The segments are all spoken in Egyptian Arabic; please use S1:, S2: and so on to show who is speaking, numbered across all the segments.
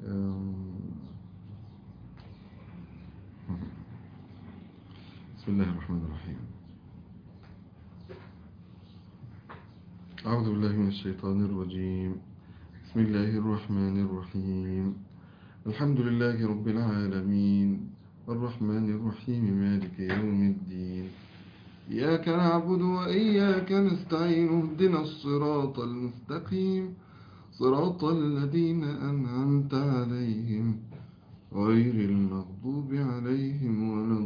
S1: بسم الله الرحمن الرحيم أعوذ بالله من الشيطان الرجيم بسم الله الرحمن الرحيم الحمد لله رب العالمين الرحمن الرحيم مالك يوم الدين إياك نعبد وإياك نستعين اهدنا الصراط المستقيم صراط الذين أنعمت عليهم غير المغضوب عليهم ولا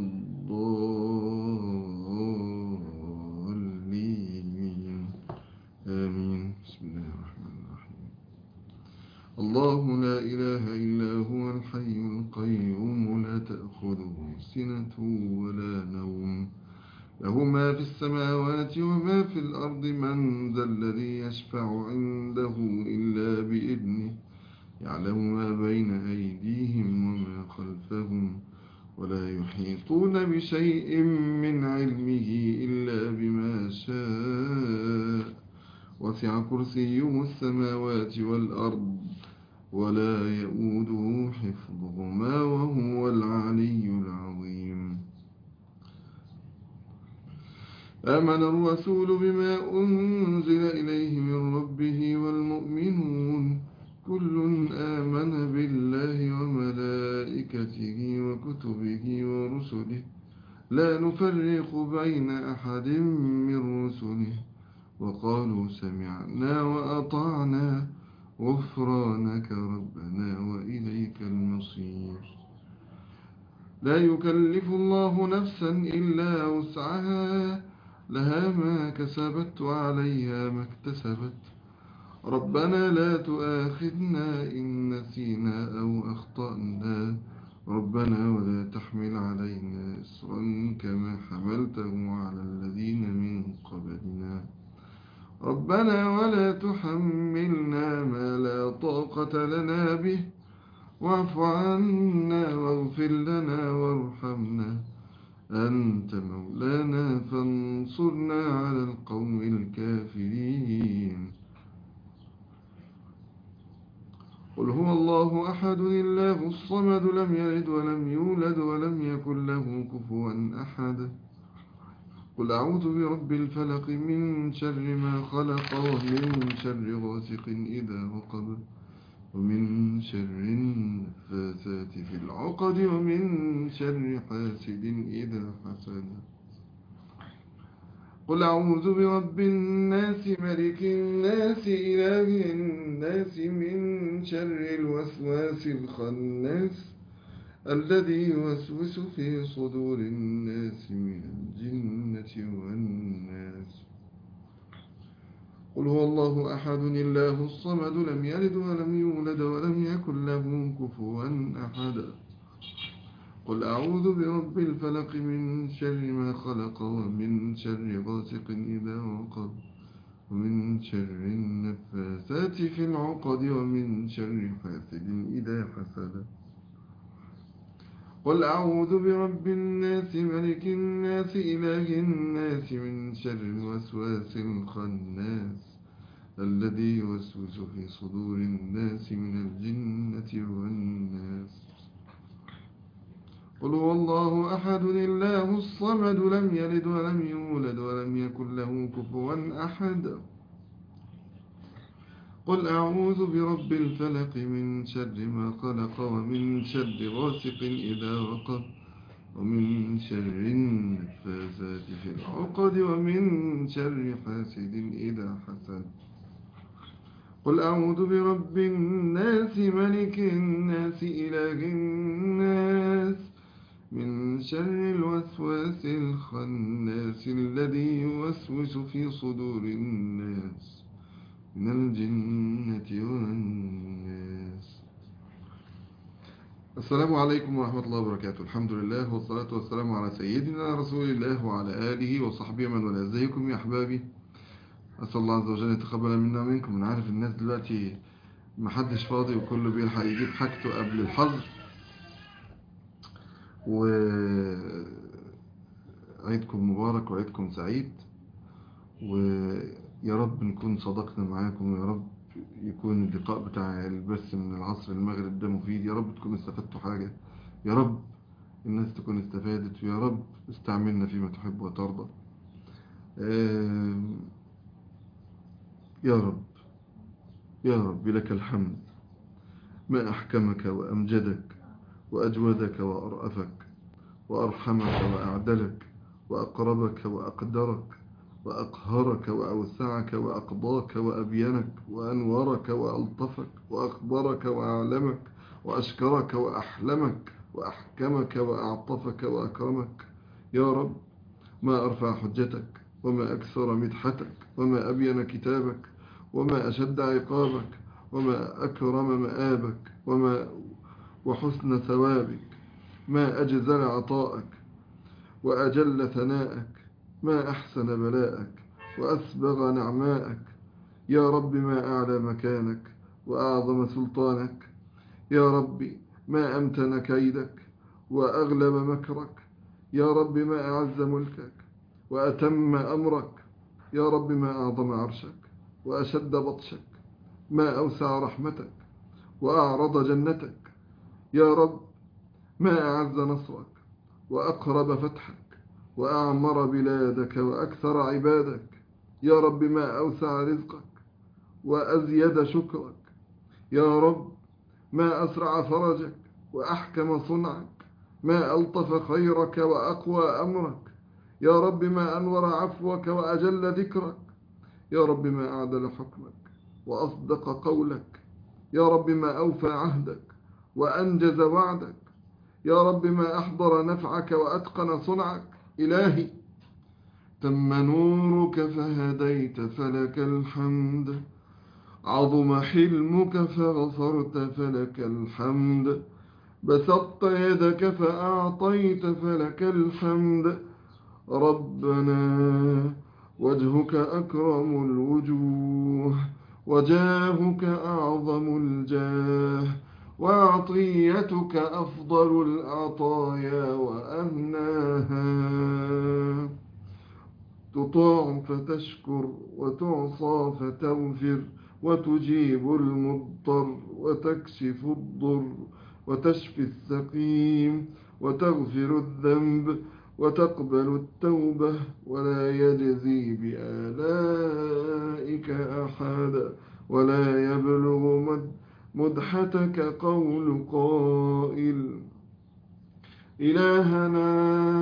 S1: الضالين آمين بسم الله الرحمن الرحيم الله لا إله إلا هو الحي القيوم لا تأخذه سنة ولا نوم له ما في السماوات وما في الأرض من ذا الذي يشفع عنده إلا بإذنه يعلم ما بين أيديهم وما خلفهم ولا يحيطون بشيء من علمه إلا بما شاء وسع كرسيه السماوات والأرض ولا يؤوده حفظهما وهو العلي العظيم آمن الرسول بما أنزل إليه من ربه والمؤمنون كل آمن بالله وملائكته وكتبه ورسله لا نفرق بين أحد من رسله وقالوا سمعنا وأطعنا غفرانك ربنا وإليك المصير لا يكلف الله نفسا إلا وسعها لها ما كسبت وعليها ما اكتسبت ربنا لا تؤاخذنا إن نسينا أو أخطأنا ربنا ولا تحمل علينا إصرا كما حملته على الذين من قبلنا ربنا ولا تحملنا ما لا طاقة لنا به واعف عنا واغفر لنا وارحمنا أنت مولانا فانصرنا على القوم الكافرين قل هو الله أحد الله الصمد لم يلد ولم يولد ولم يكن له كفوا أحد قل أعوذ برب الفلق من شر ما خلق ومن شر غاسق إذا وقب ومن شر النفاثات في العقد ومن شر حاسد إذا حسد قل أعوذ برب الناس ملك الناس إله الناس من شر الوسواس الخناس الذي يوسوس في صدور الناس من الجنة والناس قل هو الله أحد الله الصمد لم يلد ولم يولد ولم يكن له كفوا أحد قل أعوذ برب الفلق من شر ما خلق ومن شر غاسق إذا وقب ومن شر النفاثات في العقد ومن شر حاسد إذا حسد قل أعوذ برب الناس ملك الناس إله الناس من شر الوسواس الخناس الذي يوسوس في صدور الناس من الجنة والناس قل هو الله أحد الله الصمد لم يلد ولم يولد ولم يكن له كفوا أحد قل أعوذ برب الفلق من شر ما خلق ومن شر غاسق إذا وقب ومن شر النفاثات في العقد ومن شر حاسد إذا حسد قل أعوذ برب الناس ملك الناس إله الناس من شر الوسواس الخناس الذي يوسوس في صدور الناس من الجنة والناس السلام عليكم ورحمة الله وبركاته الحمد لله والصلاة والسلام على سيدنا رسول الله وعلى آله وصحبه من ولا ازيكم يا أحبابي أسأل الله عز وجل يتقبل منا ومنكم أنا عارف الناس دلوقتي محدش فاضي وكله بيلحق يجيب حاجته قبل الحظر و عيدكم مبارك وعيدكم سعيد ويا رب نكون صدقنا معاكم ويا رب يكون اللقاء بتاع البث من العصر للمغرب ده مفيد يا رب تكونوا استفدتوا حاجة يا رب الناس تكون استفادت ويا رب استعملنا فيما تحب وترضى آم، يا رب يا رب لك الحمد ما أحكمك وأمجدك وأجودك وأرأفك وأرحمك وأعدلك وأقربك وأقدرك وأقهرك وأوسعك وأقضاك وأبينك وأنورك وألطفك وأخبرك وأعلمك وأشكرك وأحلمك وأحكمك وأعطفك وأكرمك يا رب ما أرفع حجتك وما أكثر مدحتك وما أبين كتابك وما أشد عقابك وما أكرم مآبك وما وحسن ثوابك ما أجزل عطاءك وأجل ثناءك ما أحسن بلاءك وأسبغ نعماءك يا رب ما أعلى مكانك وأعظم سلطانك يا ربي ما أمتن كيدك وأغلب مكرك يا رب ما أعز ملكك وأتم أمرك يا رب ما أعظم عرشك وأشد بطشك ما أوسع رحمتك وأعرض جنتك يا رب ما أعز نصرك وأقرب فتحك وأعمر بلادك وأكثر عبادك يا رب ما أوسع رزقك وأزيد شكرك يا رب ما أسرع فرجك وأحكم صنعك ما ألطف خيرك وأقوى أمرك يا رب ما أنور عفوك وأجل ذكرك يا رب ما أعدل حكمك وأصدق قولك يا رب ما أوفى عهدك وأنجز وعدك يا رب ما أحضر نفعك وأتقن صنعك إلهي تم نورك فهديت فلك الحمد عظم حلمك فغفرت فلك الحمد بسطت يدك فأعطيت فلك الحمد ربنا وجهك أكرم الوجوه وجاهك أعظم الجاه وعطيتك أفضل العطايا وأهناها تطاع فتشكر وتعصى فتغفر وتجيب المضطر وتكشف الضر وتشفي السقيم وتغفر الذنب وتقبل التوبة ولا يجزي بآلائك أحدا ولا يبلغ مد مدحتك قول قائل إلهنا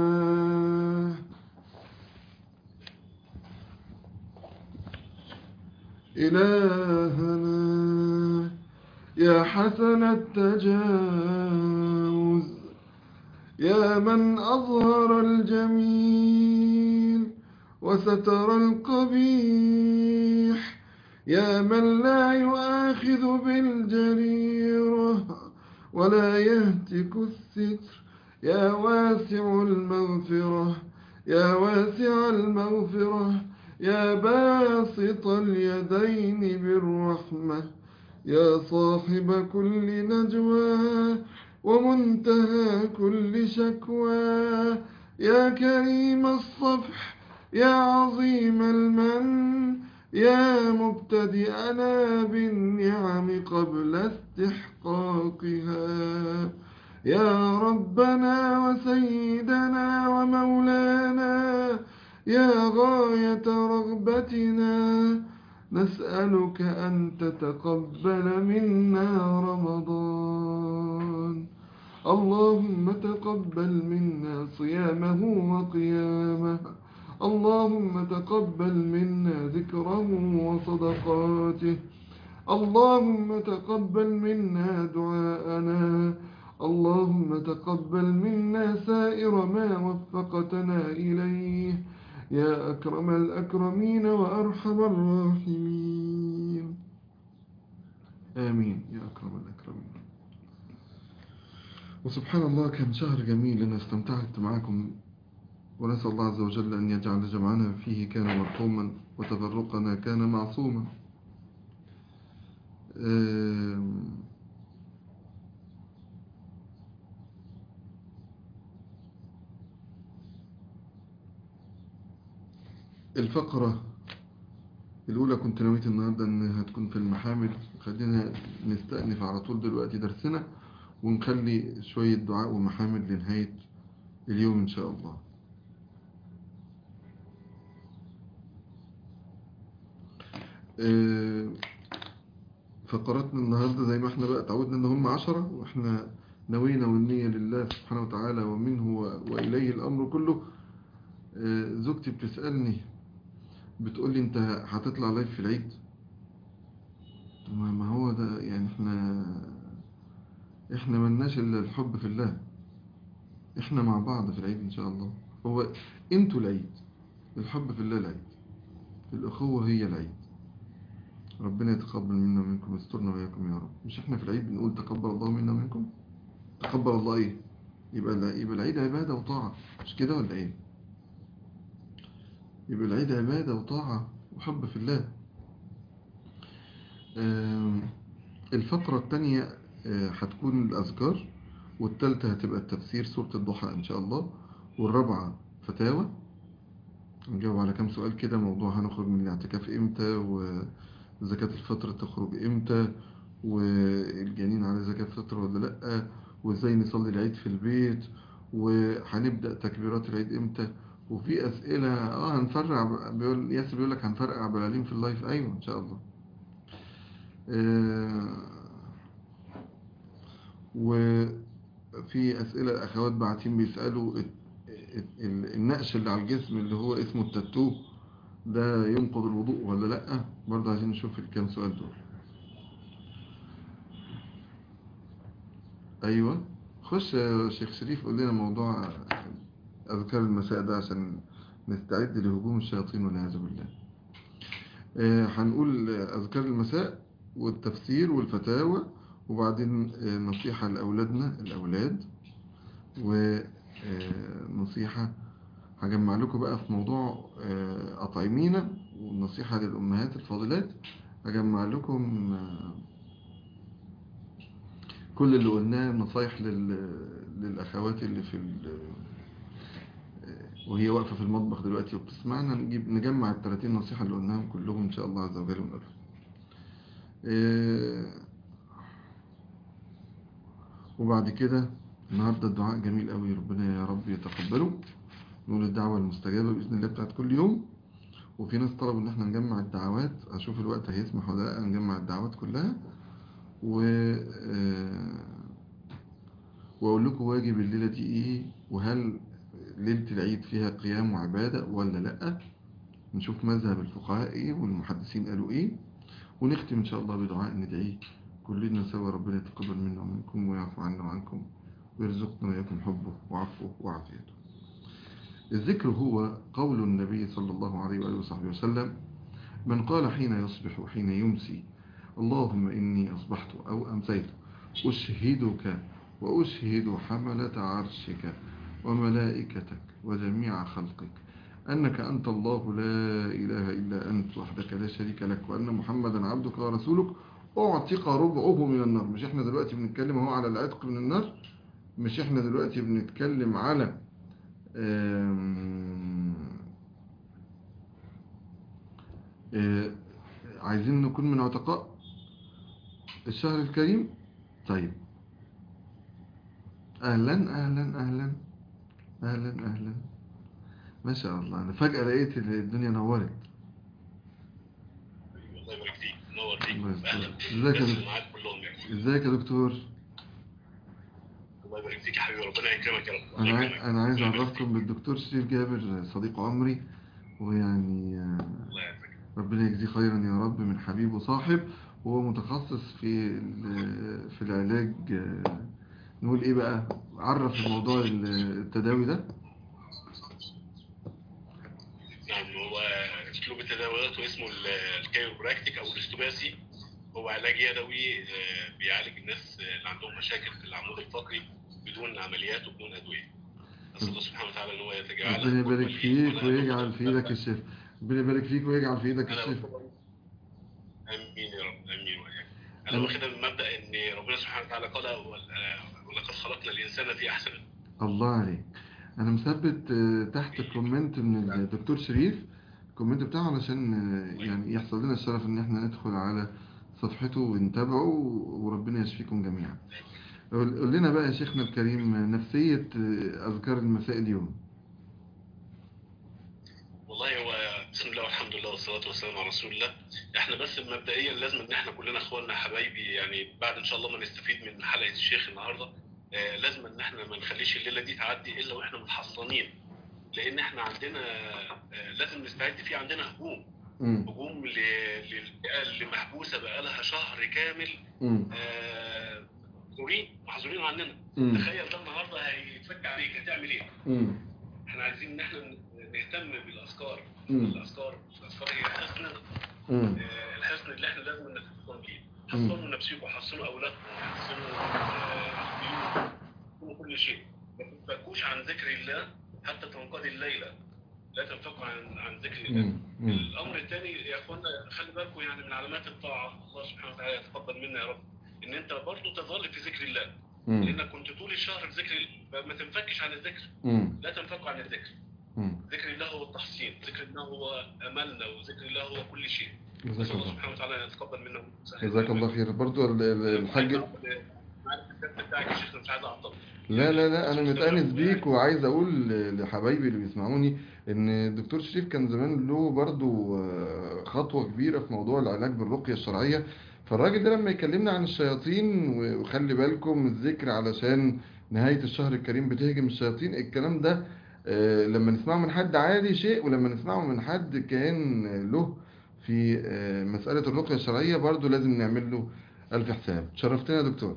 S1: إلهنا يا حسن التجاوز يا من أظهر الجميل وستر القبيح يا من لا يؤاخذ بالجريرة ولا يهتك الستر يا واسع المغفرة يا واسع المغفرة يا باسط اليدين بالرحمة يا صاحب كل نجوى ومنتهى كل شكوى يا كريم الصفح يا عظيم المن يا مبتدئنا بالنعم قبل استحقاقها يا ربنا وسيدنا ومولانا يا غاية رغبتنا نسألك أن تتقبل منا رمضان اللهم تقبل منا صيامه وقيامه اللهم تقبل منا ذكره وصدقاته اللهم تقبل منا دعاءنا اللهم تقبل منا سائر ما وفقتنا إليه يا أكرم الأكرمين وأرحم الراحمين آمين يا أكرم الأكرمين وسبحان الله كان شهر جميل أنا استمتعت معكم ونسأل الله عز وجل أن يجعل جمعنا فيه كان مرحوما وتفرقنا كان معصوما الفقرة الأولى كنت نويت النهاردة إنها تكون في المحامل خلينا نستأنف على طول دلوقتي درسنا ونخلي شوية دعاء ومحامل لنهاية اليوم إن شاء الله آه، فقراتنا النهاردة زي ما احنا بقى تعودنا ان هم عشرة واحنا نوينا والنية لله سبحانه وتعالى ومنه و- وإليه الأمر كله آه، زوجتي بتسألني بتقول لي انت هتطلع لايف في العيد ما ما هو ده يعني احنا احنا ملناش الا الحب في الله احنا مع بعض في العيد ان شاء الله هو انتوا العيد الحب في الله العيد الأخوة هي العيد ربنا يتقبل منا ومنكم ويسترنا وإياكم يا رب مش احنا في العيد بنقول تقبل الله منا ومنكم تقبل الله ايه يبقى الع- يبقى العيد عبادة وطاعة مش كده ولا ايه يبقى العيد عبادة وطاعة وحب في الله آم، الفقرة التانية آه، هتكون الأذكار والتالتة هتبقى التفسير سورة الضحى إن شاء الله والرابعة فتاوى نجاوب على كام سؤال كده موضوع هنخرج من الاعتكاف إمتى وزكاة الفطر تخرج إمتى والجنين على زكاة فطر ولا لأ وإزاي نصلي العيد في البيت وهنبدأ تكبيرات العيد إمتى وفي أسئلة آه هنفرع ب- بيقول ياسر بيقول لك هنفرقع بلالين في اللايف أيوة إن شاء الله آه، وفي أسئلة أخوات باعتين بيسألوا ال- ال- النقش اللي على الجسم اللي هو اسمه التاتو ده ينقض الوضوء ولا لأ برضه عايزين نشوف الكام سؤال دول أيوة خش يا شيخ شريف قول لنا موضوع أذكار المساء ده عشان نستعد لهجوم الشياطين والعياذ بالله آه، هنقول أذكار المساء والتفسير والفتاوى وبعدين آه، نصيحة لأولادنا الأولاد ونصيحة هجمع لكم بقى في موضوع آه، أطعمينا والنصيحة للأمهات الفاضلات هجمع لكم آه، كل اللي قلناه نصايح لل- للأخوات اللي في ال- وهي واقفة في المطبخ دلوقتي وبتسمعنا نجيب نجمع ال 30 نصيحة اللي قلناهم كلهم إن شاء الله عز وجل ونقولهم. إيه، وبعد كده النهاردة الدعاء جميل قوي ربنا يا رب يتقبله نقول الدعوة المستجابة بإذن الله بتاعت كل يوم وفي ناس طلبوا إن احنا نجمع الدعوات أشوف الوقت هيسمح ولا لأ نجمع الدعوات كلها و آه، وأقول لكم واجب الليلة دي إيه وهل ليلة العيد فيها قيام وعبادة ولا لأ نشوف مذهب الفقهاء إيه والمحدثين قالوا إيه ونختم إن شاء الله بدعاء ندعيه كلنا سوا ربنا يتقبل منا ومنكم ويعفو عنا وعنكم ويرزقنا وإياكم حبه وعفوه وعافيته الذكر هو قول النبي صلى الله عليه وآله وصحبه وسلم من قال حين يصبح وحين يمسي اللهم إني أصبحت أو أمسيت أشهدك وأشهد حملة عرشك وملائكتك وجميع خلقك أنك أنت الله لا إله إلا أنت وحدك لا شريك لك وأن محمدا عبدك ورسولك أعتق ربعه من النار مش إحنا دلوقتي بنتكلم اهو على العتق من النار مش إحنا دلوقتي بنتكلم على آم، آه، عايزين نكون من عتقاء الشهر الكريم طيب أهلا أهلا أهلا أهلا أهلا ما شاء الله أنا فجأة لقيت الدنيا نورت
S2: الله يبارك فيك نور فيك
S1: الله يستر.
S2: اهلا
S1: ازيك يا
S2: الناس
S1: دكتور؟
S2: اللي معاك كلهم يعني
S1: ازيك يا دكتور
S2: الله يبارك فيك يا حبيبي ربنا يكرمك يا رب
S1: أنا
S2: الله
S1: عاي-
S2: يكرمك.
S1: أنا عايز
S2: الله يبارك
S1: أعرفكم بالدكتور شريف جابر صديق عمري ويعني آه،
S2: فيك. الله يعافيك
S1: ربنا يجزيه خيرا يا رب من حبيب وصاحب وهو متخصص في ال- في العلاج آه، نقول ايه بقى عرف الموضوع التداوي ده
S2: نعم هو اسلوب التداويات واسمه ال- الكايروبراكتيك او الاستوباسي هو علاج يدوي آه، بيعالج الناس اللي عندهم مشاكل في العمود الفقري بدون عمليات وبدون ادويه اسال الله سبحانه وتعالى ان هو يتجاوز
S1: ربنا يبارك فيك ويجعل في ايدك الشفاء ربنا يبارك فيك ويجعل في ايدك
S2: انا
S1: الشفاء
S2: امين يا رب امين وإياك.
S1: أنا-
S2: انا واخدها من مبدا ان ربنا سبحانه وتعالى قال وال- آه، ولقد خلقنا الانسان في احسن
S1: الله عليك انا مثبت آه، تحت الكومنت من الدكتور شريف الكومنت بتاعه علشان آه، يعني يحصل لنا الشرف ان احنا ندخل على صفحته ونتابعه وربنا يشفيكم جميعا قول قول لنا بقى يا شيخنا الكريم نفسية آه، أذكار المساء اليوم
S2: والله هو بسم الله والحمد لله والصلاه والسلام على رسول الله احنا بس مبدئيا لازم ان احنا كلنا اخواننا حبايبي يعني بعد ان شاء الله ما نستفيد من حلقه الشيخ النهارده آه، لازم ان اححنا ما نخليش الليله دي تعدي الا واحنا متحصنين لان احنا عندنا آه، لازم نستعد في عندنا هجوم
S1: مم.
S2: هجوم ل- للفئه اللي محبوسه بقالها شهر كامل
S1: مم.
S2: آه، محظورين محظورين عننا
S1: مم.
S2: تخيل ده النهارده هيتفك عليك هتعمل ايه؟
S1: مم.
S2: احنا عايزين ان احنا نهتم بالاذكار
S1: مم.
S2: الاذكار الاذكار هي حصننا
S1: مم.
S2: آه، الحصن اللي احنا لازم نتحصن بيه حصنوا نفسكم حصنوا اولادكم حصنوا آه، بيوتكم حصنوا كل شيء ما تنفكوش عن ذكر الله حتى تنقضي الليله لا تنفكوا عن عن ذكر الله
S1: مم. مم.
S2: الامر الثاني يا اخوانا خلي بالكم يعني من علامات الطاعه الله سبحانه وتعالى يتقبل منا يا رب ان انت برضه تظل في ذكر الله
S1: مم.
S2: لانك كنت طول الشهر في ذكر الله ما تنفكش عن الذكر
S1: مم.
S2: لا تنفكوا عن الذكر
S1: مم.
S2: ذكر الله هو التحصين ذكر الله هو املنا وذكر الله هو كل شيء
S1: جزاك
S2: نسال الله
S1: الله
S2: سبحانه وتعالى ان يتقبل منا
S1: جزاك الله خير برضو ال- ال- الحاج
S2: عارف الكتاب بتاعك يا شيخ مش عايز اعطل
S1: لا لا لا انا متأنس بيك وعايز اقول لحبايبي اللي بيسمعوني ان الدكتور شريف كان زمان له برضو آه، خطوة كبيرة في موضوع العلاج بالرقية الشرعية فالراجل ده لما يكلمنا عن الشياطين وخلي بالكم الذكر علشان نهاية الشهر الكريم بتهجم الشياطين الكلام ده آه، لما نسمعه من حد عادي شيء ولما نسمعه من حد كان له في آه، مسألة الرقية الشرعية برضو لازم نعمل له ألف حساب شرفتنا يا دكتور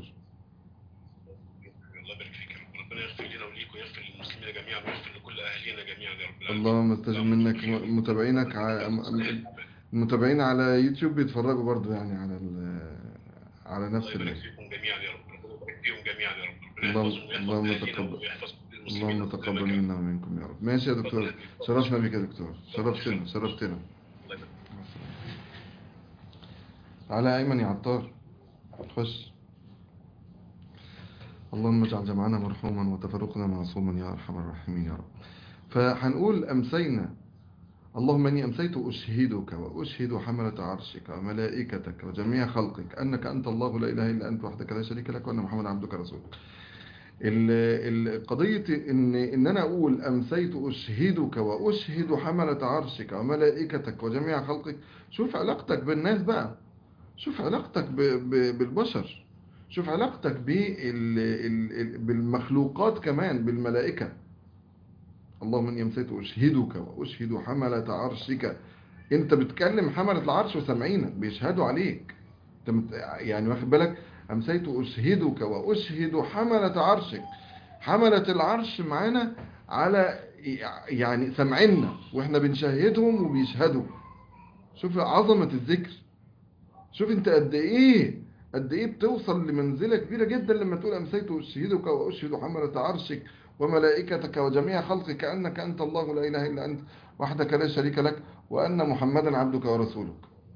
S2: الله يبارك فيك يا رب ربنا يغفر لنا وليك ويغفر للمسلمين جميعا ويغفر لكل اهالينا جميعا يا رب العالمين
S1: اللهم استجب منك م- متابعينك ع- م- المتابعين على يوتيوب بيتفرجوا برضو يعني على ال- على
S2: الله
S1: نفس
S2: يبارك
S1: ال-
S2: فيكم جميعا يا رب ربنا يبارك فيهم جميعا يا رب ربنا
S1: اللهم-
S2: يحفظهم ويحفظ
S1: اللهم
S2: اهالينا
S1: تقبل-
S2: ويحفظ كل المسلمين
S1: اللهم
S2: في كل
S1: تقبل
S2: مكان.
S1: منا ومنكم يا رب ماشي يا دكتور شرفنا بك يا دكتور شرفتنا شرفتنا
S2: الله يبارك
S1: تعالى يا أيمن يا عطار خش اللهم اجعل جمعنا مرحوما وتفرقنا معصوما يا أرحم الراحمين يا رب فهنقول أمسينا اللهم إني أمسيت أشهدك وأشهد حملة عرشك وملائكتك وجميع خلقك أنك أنت الله لا إله إلا أنت وحدك لا شريك لك وأن محمد عبدك رسولك ال- القضية إن إن أنا أقول أمسيت أشهدك وأشهد حملة عرشك وملائكتك وجميع خلقك شوف علاقتك بالناس بقى شوف علاقتك ب- ب- بالبشر شوف علاقتك بال- ال- ال- بالمخلوقات كمان بالملائكة اللهم إني أمسيت أشهدك وأشهد حملة عرشك أنت بتكلم حملة العرش وسامعينك بيشهدوا عليك أنت مت- يعني واخد بالك أمسيت أشهدك وأشهد حملة عرشك حملة العرش معانا على يعني سمعنا وإحنا بنشهدهم وبيشهدوا شوف عظمة الذكر شوف انت قد ايه قد ايه بتوصل لمنزلة كبيرة جدا لما تقول امسيت اشهدك واشهد حملة عرشك وملائكتك وجميع خلقك كأنك انت الله لا اله الا انت وحدك لا شريك لك وان محمدا عبدك ورسولك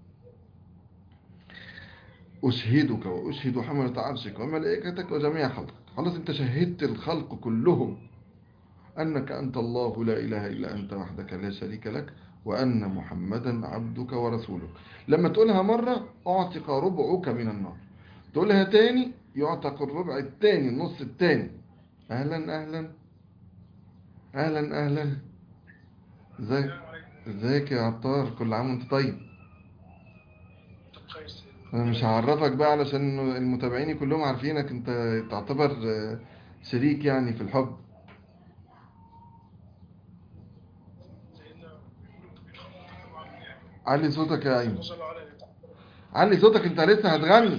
S1: اشهدك واشهد حملة عرشك وملائكتك وجميع خلقك خلاص انت شهدت الخلق كلهم انك انت الله لا اله الا انت وحدك لا شريك لك وأن محمدا عبدك ورسولك لما تقولها مرة أعتق ربعك من النار تقولها تاني يعتق الربع التاني النص التاني أهلا أهلا أهلا أهلا ازيك ازيك يا عطار كل عام وانت طيب انا مش هعرفك بقى علشان المتابعين كلهم عارفينك انت تعتبر آه، شريك يعني في الحب علي صوتك يا ايمن علي صوتك انت لسه هتغني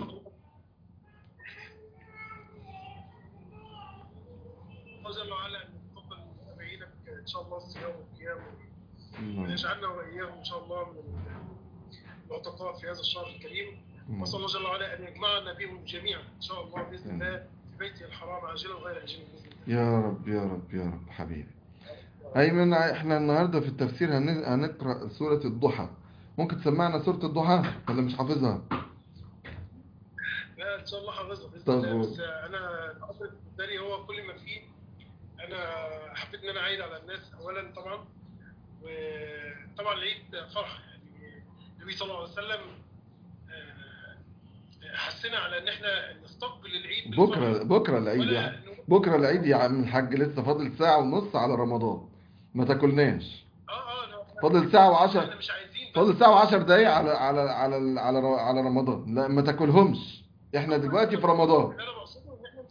S3: وجل وعلا ان يتقبل من متابعينك ان شاء الله الصيام والقيام
S1: الله.
S3: ويجعلنا واياهم ان شاء الله من العتقاء في هذا الشهر الكريم واسال الله جل وعلا ان يجمعنا بهم جميعا ان شاء الله باذن الله في بيته الحرام عاجلا وغير عاجلا باذن الله
S1: يا رب يا رب يا رب حبيبي ايمن احنا النهارده في التفسير هن- هنقرا سوره الضحى ممكن تسمعنا سوره الضحى ولا مش حافظها
S3: لا ان شاء الله حافظها باذن
S1: طب
S3: الله
S1: و-
S3: بس انا الامر بالنسبه لي هو كل ما فيه انا حبيت ان انا اعيد على الناس اولا طبعا وطبعا العيد فرح يعني النبي صلى الله عليه وسلم آه، حثنا على ان احنا نستقبل العيد
S1: بكرة
S3: بالفرح
S1: بكرة العيد
S3: ولا
S1: يعني
S3: إنه-
S1: بكرة العيد يا عم الحاج لسه فاضل ساعة ونص على رمضان ما تاكلناش
S3: اه اه لا،
S1: فاضل ساعة
S3: احنا
S1: وعشر
S3: مش عايزين بس-
S1: فاضل ساعة وعشر دقايق على على على على على رمضان لا ما تاكلهمش احنا دلوقتي في رمضان
S3: اللي انا بقصده ان احنا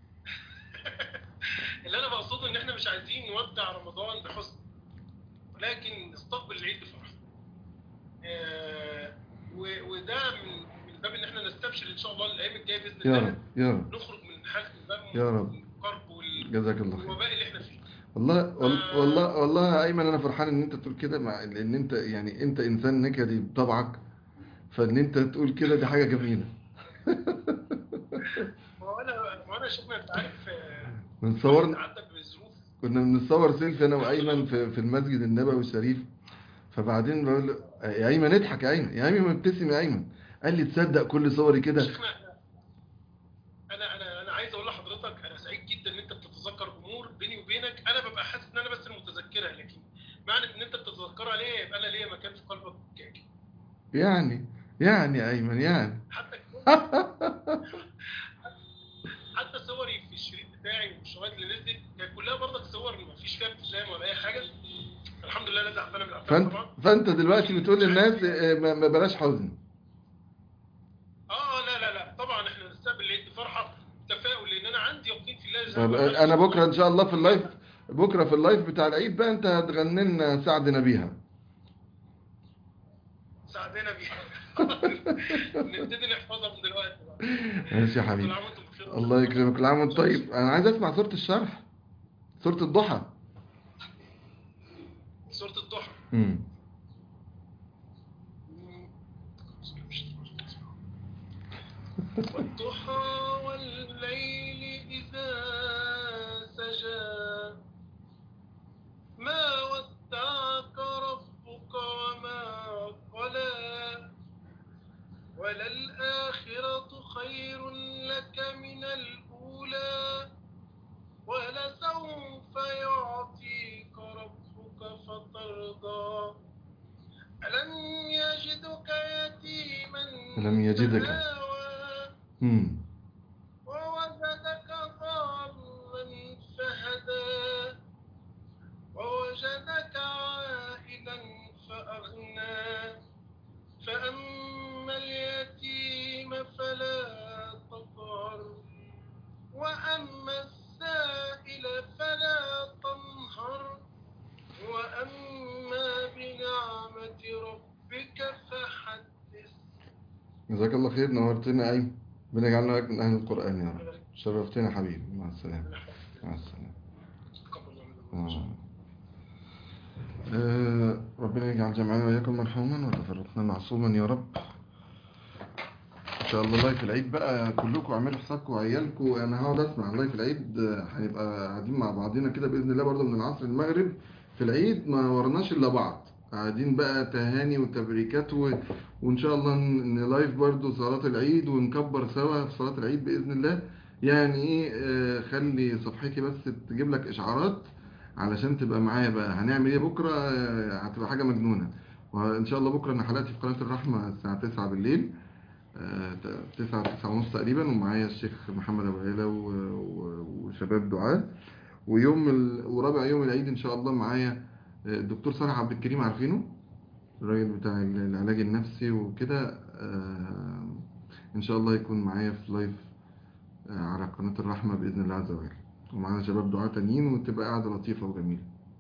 S3: اللي انا بقصده ان احنا مش عايزين نودع رمضان بحزن ولكن نستقبل العيد بفرح آه، و- وده من من باب ان احنا نستبشر ان شاء الله الايام الجايه باذن
S1: يا
S3: الله
S1: رب يا رب
S3: نخرج من حاله الهم
S1: يا رب.
S3: والكرب وال-
S1: جزاك الله خير
S3: والوباء اللي احنا فيه
S1: والله وال- والله والله يا ايمن انا فرحان ان انت تقول كده مع لان انت يعني انت انسان نكدي بطبعك فان انت تقول كده دي حاجة جميلة
S3: ما هو انا ما هو انا شفنا انت عارف آه،
S1: بنصور
S3: الواحد عدى بظروف
S1: كنا بنتصور سيلفي انا وايمن في في المسجد النبوي الشريف فبعدين بقول له يا ايمن اضحك يا ايمن يا ايمن ابتسم يا ايمن قال لي تصدق كل صوري كده
S3: شيخنا انا انا انا عايز اقول لحضرتك انا سعيد جدا ان انت بتتذكر امور بيني وبينك انا ببقى حاسس ان انا بس المتذكرها لكن معنى ان انت بتتذكرها ليا يبقى انا ليا مكان في قلبك ك-
S1: يعني يعني يا ايمن يعني
S3: حتى حتى صوري في الشريط بتاعي والشرايط اللي نزلت كانت كلها برضك صور ما فيش فيها ابتسام ولا اي حاجه الحمد لله لا زعفانه من الافلام
S1: فانت
S3: طبعا
S1: فانت دلوقتي بتقول للناس اه، ما ما بلاش حزن
S3: اه لا لا لا طبعا احنا نستقبل العيد بفرحه تفاؤل لان انا عندي يقين في الله جل
S1: طب
S3: وعلا.
S1: انا بكره ان شاء الله في اللايف بكره في اللايف بتاع العيد بقى انت هتغني لنا سعدنا بيها
S3: ساعدنا بيها نبتدي نحفظها من دلوقتي بقى
S1: ماشي يا
S3: كل
S1: حبيبي
S3: عام وانتم بخير
S1: الله يكرمك كل عام وانت طيب انا عايز اسمع سورة الشرح سورة الضحى
S3: سورة الضحى
S1: امم
S3: والضحى والليل إذا سجى ما ودعك ربك وما قلى وللآخرة خير لك من الأولى ولسوف يعطيك ربك فترضى ألم يجدك يتيما
S1: ألم يجدك.
S3: فآوى
S1: امم
S3: ووجدك ضالا فهدى ووجدك عائلا فأغنى فأما اليتيم فلا تقهر وأما السائل فلا تنهر وأما بنعمة ربك فحدث
S1: جزاك الله خير نورتنا يا ايمن ربنا يجعلنا لك من اهل القرآن يا رب شرفتنا حبيبي مع السلامة مع السلامة
S3: تقبل الله منا.
S1: آه. آه، ربنا يجعل جمعنا وإياكم مرحوما وتفرقنا معصوما يا رب إن شاء الله لايف العيد بقى كلكم اعملوا حسابكم وعيالكم أنا هقعد أسمع لايف العيد آه، هنبقى قاعدين مع بعضينا كده بإذن الله برضه من العصر المغرب في العيد ما ورناش إلا بعض قاعدين بقى تهاني وتبريكات و... وإن شاء الله ن- نلايف برضه صلاة العيد ونكبر سوا في صلاة العيد بإذن الله يعني إيه آه، خلي صفحتي بس تجيب لك إشعارات علشان تبقى معايا بقى هنعمل ايه بكره آه، هتبقى حاجه مجنونه وان شاء الله بكره انا حلقتي في قناه الرحمه الساعه 9 بالليل آه، 9 9 ونص تقريبا ومعايا الشيخ محمد ابو هيله و- و- وشباب دعاة ويوم ال... ورابع يوم العيد ان شاء الله معايا آه، الدكتور صالح عبد الكريم عارفينه الراجل بتاع ال- العلاج النفسي وكده آه، ان شاء الله يكون معايا في لايف آه، على قناه الرحمه باذن الله عز وجل ومعانا شباب دعاة تانيين وتبقى قاعدة لطيفة وجميلة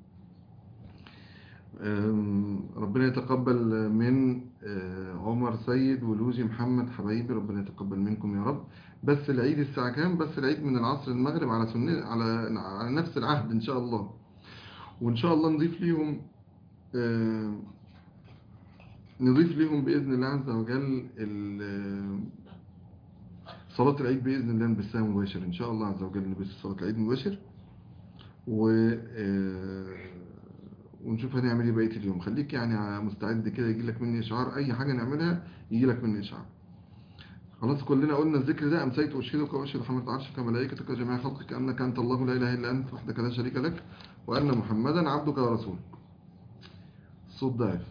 S1: أم، ربنا يتقبل من آه، عمر سيد ولوجي محمد حبايبي ربنا يتقبل منكم يا رب بس العيد الساعة كام بس العيد من العصر المغرب على سنة على على نفس العهد إن شاء الله وإن شاء الله نضيف ليهم آه، نضيف ليهم بإذن الله عز وجل ال- صلاة العيد بإذن الله نبثها مباشر إن شاء الله عز وجل نبث صلاة العيد مباشر و آه، ونشوف هنعمل ايه بقية اليوم خليك يعني مستعد كده يجي لك مني إشعار أي حاجة نعملها يجي لك مني إشعار خلاص كلنا قلنا الذكر ده أمسيت أشهدك وأشهد حملة عرشك وملائكتك وجميع خلقك أنك أنت الله لا إله إلا أنت وحدك لا شريك لك وأن محمدا عبدك ورسولك الصوت ضعف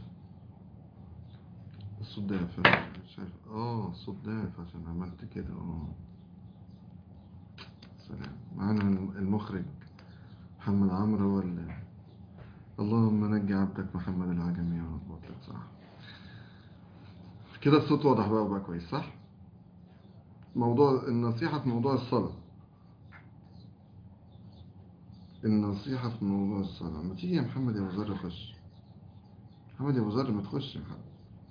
S1: الصوت ضعف أنا مش عارف اه الصوت ضعف عشان عملت كده اه سلام معانا المخرج محمد عمرو ولا اللهم نجي عبدك محمد العجمي يا رب وفقك صح كده الصوت واضح بقى وبقى كويس صح موضوع النصيحة في موضوع الصلاة النصيحة في موضوع الصلاة ما تيجي يا محمد يا أبو ذر خش محمد يا أبو ذر ما تخش يا محمد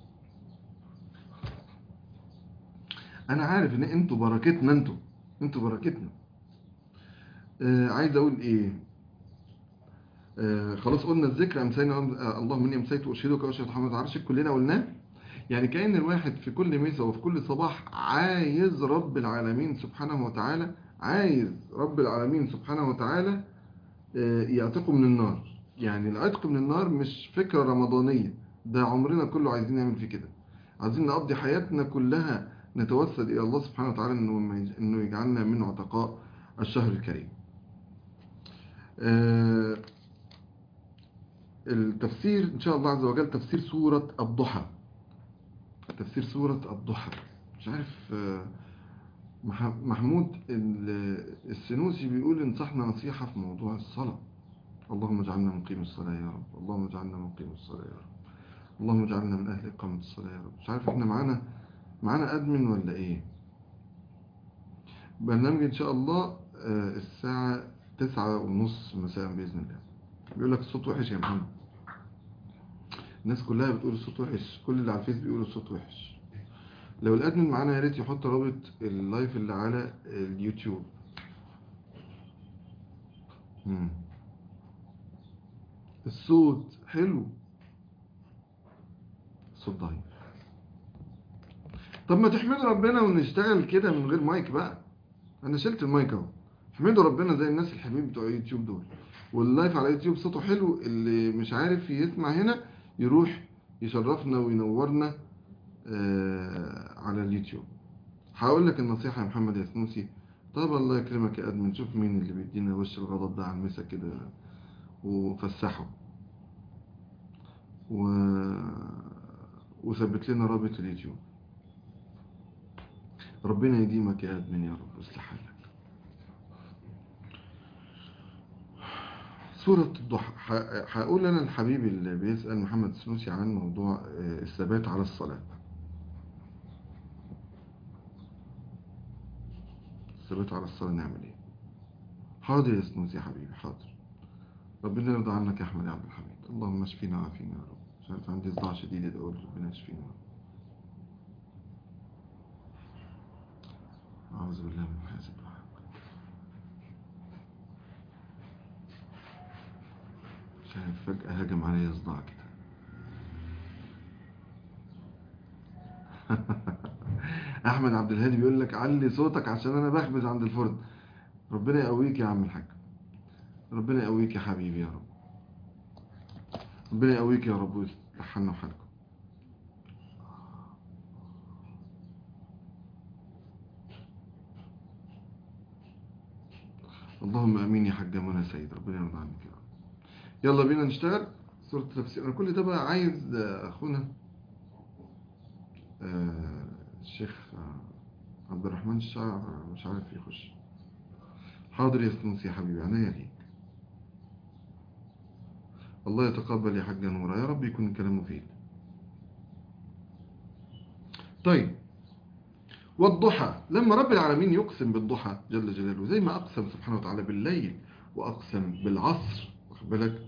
S1: أنا عارف إن أنتوا بركتنا أنتوا أنتوا بركتنا آه عايز أقول إيه آه خلاص قلنا الذكر أمسينا آه اللهم إني أمسيت وأشهدك وأشهد محمد عرشك كلنا قلناه يعني كأن الواحد في كل مساء وفي كل صباح عايز رب العالمين سبحانه وتعالى عايز رب العالمين سبحانه وتعالى يعتقه من النار يعني العتق من النار مش فكرة رمضانية ده عمرنا كله عايزين نعمل فيه كده عايزين نقضي حياتنا كلها نتوسل إلى الله سبحانه وتعالى إنه إنه يجعلنا من عتقاء الشهر الكريم التفسير إن شاء الله عز وجل تفسير سورة الضحى تفسير سورة الضحى مش عارف محمود السنوسي بيقول انصحنا نصيحة في موضوع الصلاة اللهم اجعلنا مقيم الصلاة يا رب اللهم اجعلنا مقيم الصلاة يا رب اللهم اجعلنا من أهل إقامة الصلاة يا رب مش عارف احنا معانا معانا أدمن ولا ايه برنامج ان شاء الله الساعة تسعة ونص مساء بإذن الله بيقول لك الصوت وحش يا محمد الناس كلها بتقول الصوت وحش كل اللي على الفيس بيقولوا الصوت وحش لو الادمن معانا يا ريت يحط رابط اللايف اللي على اليوتيوب مم. الصوت حلو الصوت ضعيف طب ما تحمدوا ربنا ونشتغل كده من غير مايك بقى انا شلت المايك اهو احمدوا ربنا زي الناس الحلوين بتوع يوتيوب دول واللايف على يوتيوب صوته حلو اللي مش عارف يسمع هنا يروح يشرفنا وينورنا آه على اليوتيوب هقول لك النصيحة يا محمد يا سنوسي طب الله يكرمك يا ادمن شوف مين اللي بيدينا وش الغضب ده على المسا كده وفسحه و... وثبت لنا رابط اليوتيوب ربنا يديمك يا ادمن يا رب اصلح حالك سورة الضحى هقول أنا الحبيب اللي بيسأل محمد السنوسي عن موضوع الثبات على الصلاة الثبات على الصلاة نعمل ايه حاضر يا سنوسي يا حبيبي حاضر ربنا يرضى عنك يا أحمد يا عبد الحميد اللهم اشفينا وعافينا يا رب مش عارف عندي صداع شديد أقول ربنا يشفينا أعوذ بالله من حاسب مش عارف فجأة هجم عليا صداع كده أحمد عبد الهادي بيقول لك علي صوتك عشان أنا بخبز عند الفرن ربنا يقويك يا عم الحاج ربنا يقويك يا حبيبي يا رب ربنا يقويك يا رب ويصلح لنا وحالكم اللهم امين يا حاج منى سيد ربنا يرضى عنك يا رب يلا بينا نشتغل سورة التفسير انا كل ده بقى عايز اخونا آه الشيخ عبد الرحمن الشاعر مش عارف يخش حاضر يا سنوسي يا حبيبي عناية ليك الله يتقبل يا حاجة نورة يا رب يكون الكلام مفيد طيب والضحى لما رب العالمين يقسم بالضحى جل جلاله زي ما أقسم سبحانه وتعالى بالليل وأقسم بالعصر واخد بالك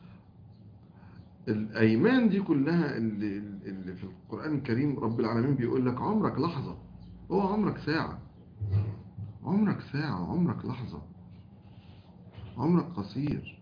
S1: الأيمان دي كلها اللي, اللي في القرآن الكريم رب العالمين بيقول لك عمرك لحظة هو عمرك ساعة عمرك ساعة عمرك لحظة عمرك قصير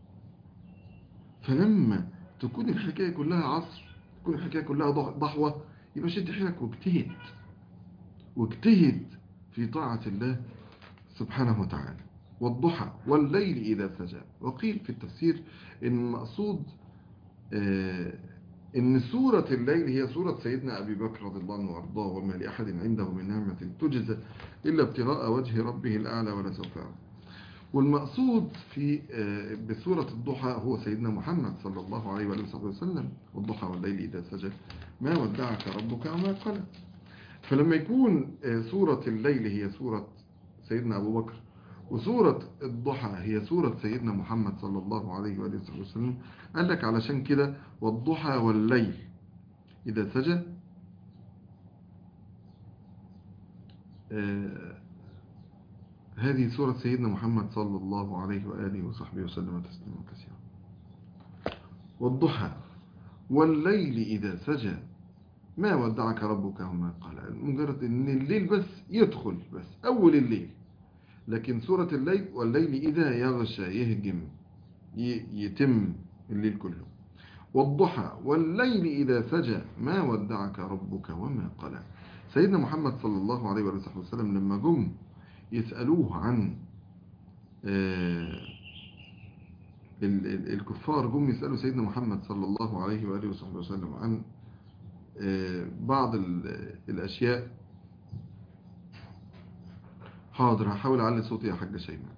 S1: فلما تكون الحكاية كلها عصر تكون الحكاية كلها ضحوة يبقى شد حيلك واجتهد واجتهد في طاعة الله سبحانه وتعالى والضحى والليل إذا سجى وقيل في التفسير إن المقصود آه إن سورة الليل هي سورة سيدنا أبي بكر رضي الله عنه وأرضاه وما لأحد عنده من نعمة تجزى إلا ابتغاء وجه ربه الأعلى ولا سوف يعلم والمقصود في آه، بسورة الضحى هو سيدنا محمد صلى الله عليه وآله وصحبه وسلم والضحى والليل إذا سجد ما ودعك ربك وما قلى فلما يكون آه، سورة الليل هي سورة سيدنا أبو بكر وسورة الضحى هي سورة سيدنا محمد صلى الله عليه وآله وصحبه وسلم قال لك علشان كده والضحى والليل إذا سجد آه، هذه سورة سيدنا محمد صلى الله عليه وآله وصحبه وسلم تسليما كثيرا والضحى والليل إذا سجى ما ودعك ربك وما قال مجرد ان الليل بس يدخل بس أول الليل لكن سورة الليل والليل إذا يغشى يهجم ي- يتم الليل كله والضحى والليل إذا سجى ما ودعك ربك وما قلى سيدنا محمد صلى الله عليه وآله وسلم لما جم يسألوه عن آه، ال- ال- الكفار جم يسألوا سيدنا محمد صلى الله عليه وآله وصحبه وسلم عن آه، بعض ال- الأشياء حاضر هحاول أعلي صوتي يا حاجة شيماء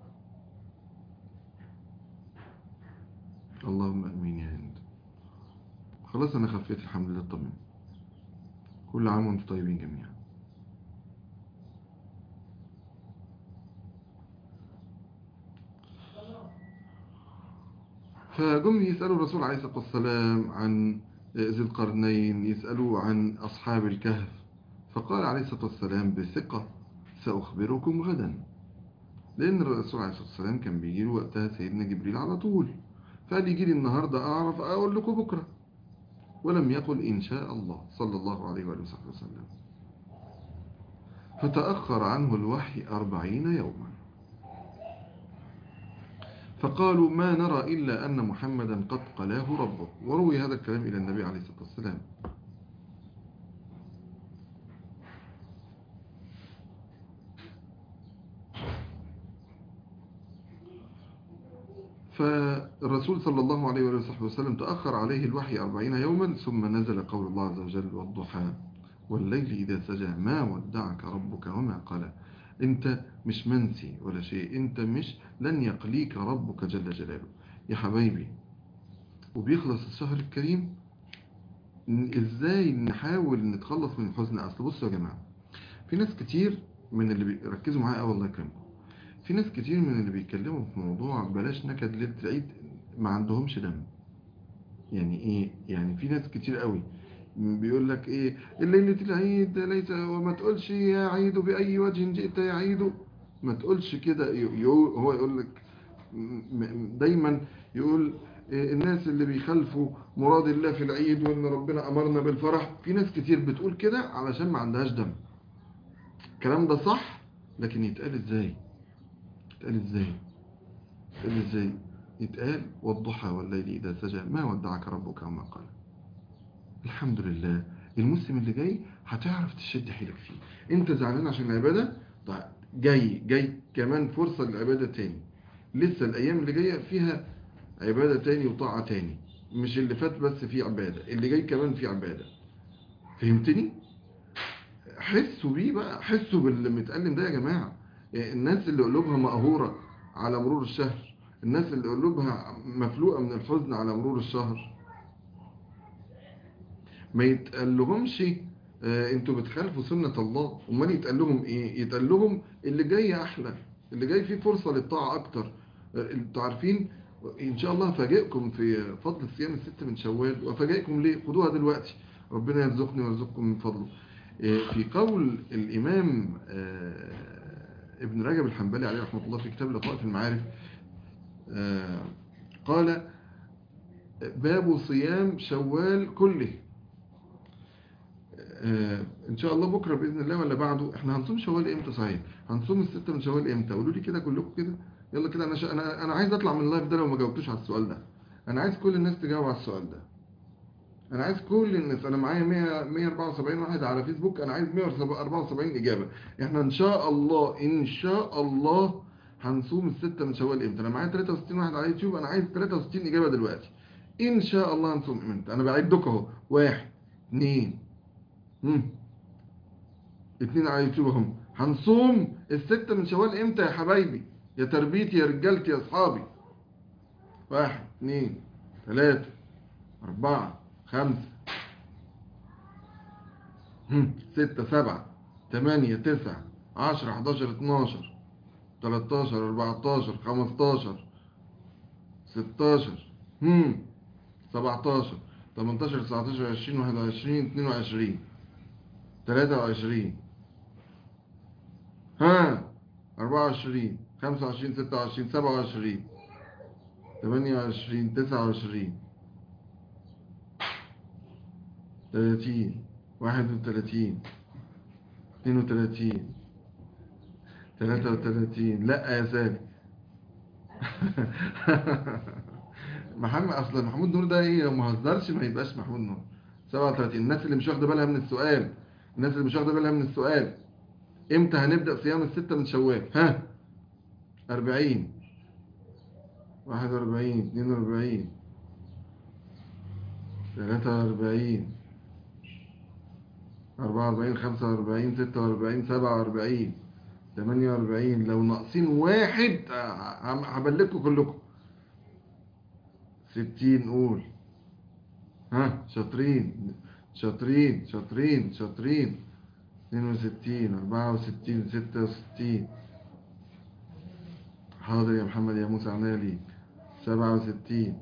S1: اللهم أمين يا هند خلاص أنا خفيت الحمد لله اطمن كل عام وانتم طيبين جميعا فجم يسألوا الرسول عليه الصلاة والسلام عن ذي القرنين يسألوه عن أصحاب الكهف فقال عليه الصلاة والسلام بثقة سأخبركم غدا لأن الرسول عليه الصلاة والسلام كان بيجي له وقتها سيدنا جبريل على طول فقال يجي لي النهاردة أعرف أقول لكم بكرة ولم يقل إن شاء الله صلى الله عليه وآله وصحبه وسلم فتأخر عنه الوحي أربعين يوما فقالوا ما نرى إلا أن محمدا قد قلاه ربه وروي هذا الكلام إلى النبي عليه الصلاة والسلام فالرسول صلى الله عليه وآله وصحبه وسلم تأخر عليه الوحي أربعين يوما ثم نزل قول الله عز وجل والضحى والليل إذا سجى ما ودعك ربك وما قلى انت مش منسي ولا شيء انت مش لن يقليك ربك جل جلاله يا حبايبي وبيخلص الشهر الكريم ن- ازاي نحاول نتخلص من الحزن اصل بصوا يا جماعة في ناس كتير من اللي بيركزوا معايا أوي الله يكرمكم في ناس كتير من اللي بيتكلموا في موضوع بلاش نكد ليلة العيد ما عندهمش دم يعني ايه يعني في ناس كتير قوي بيقول لك ايه الليلة العيد ليس وما تقولش يا عيد بأي وجه جئت يا عيد ما تقولش كده ي- يقول- هو يقول لك م- م- دايما يقول إيه الناس اللي بيخالفوا مراد الله في العيد وان ربنا امرنا بالفرح في ناس كتير بتقول كده علشان ما عندهاش دم الكلام ده صح لكن يتقال ازاي يتقال ازاي يتقال ازاي يتقال والضحى والليل اذا سجى ما ودعك ربك وما قال الحمد لله الموسم اللي جاي هتعرف تشد حيلك فيه انت زعلان عشان العبادة طيب جاي جاي كمان فرصة للعبادة تاني لسه الايام اللي جاية فيها عبادة تاني وطاعة تاني مش اللي فات بس فيه عبادة اللي جاي كمان فيه عبادة فهمتني حسوا بيه بقى حسوا باللي متألم ده يا جماعة الناس اللي قلوبها مقهورة على مرور الشهر الناس اللي قلوبها مفلوقة من الحزن على مرور الشهر ما يتقال لهمش آه، انتوا بتخالفوا سنة الله امال يتقال لهم ايه يتقال لهم اللي جاي احلى اللي جاي فيه فرصة للطاعة اكتر آه، انتوا عارفين ان شاء الله هفاجئكم في فضل صيام الست من شوال وافاجئكم ليه خدوها دلوقتي ربنا يرزقني ويرزقكم من فضله آه، في قول الامام آه، ابن رجب الحنبلي عليه رحمة الله في كتاب لطائف المعارف آه، قال باب صيام شوال كله آه، ان شاء الله بكره باذن الله ولا بعده احنا هنصوم شوال امتى صحيح هنصوم الستة من شوال امتى قولوا لي كده كلكم كده يلا كده انا شا... انا انا عايز اطلع من اللايف ده لو ما جاوبتوش على السؤال ده انا عايز كل الناس تجاوب على السؤال ده انا عايز كل الناس انا معايا 100 174 واحد على فيسبوك انا عايز 174 اجابه احنا ان شاء الله ان شاء الله هنصوم الستة من شوال امتى انا معايا 63 واحد على يوتيوب انا عايز 63 اجابه دلوقتي ان شاء الله هنصوم امتى انا بعدك اهو واحد اثنين مم. اتنين على يوتيوب اهم هنصوم الستة من شوال امتى يا حبايبي يا تربيتي يا رجالتي يا اصحابي واحد اثنين ثلاثة أربعة خمسة هم، ستة سبعة ثمانية تسعة عشرة حداشر اتناشر تلاتاشر أربعتاشر خمستاشر ستاشر هم سبعتاشر تمنتاشر تسعتاشر عشرين واحد وعشرين اتنين وعشرين تلاتة وعشرين ها أربعة وعشرين خمسة وعشرين ستة وعشرين سبعة وعشرين ثمانية وعشرين تسعة وعشرين ثلاثين واحد وثلاثين اثنين وثلاثين ثلاثة وثلاثين لا يا سامي محمد اصل محمود نور ده ايه لو ما هزرش ما يبقاش محمود نور 37 الناس اللي مش واخده بالها من السؤال الناس اللي مش واخده بالها من السؤال امتى هنبدأ صيام الستة من شوال ها 40 41 42 43 44 45 46 47 48 لو ناقصين واحد آه، هم- هبلغكم كلكم 60 قول ها شاطرين شاطرين شاطرين شاطرين 62 64 66 حاضر يا محمد يا موسى عناية ليك 67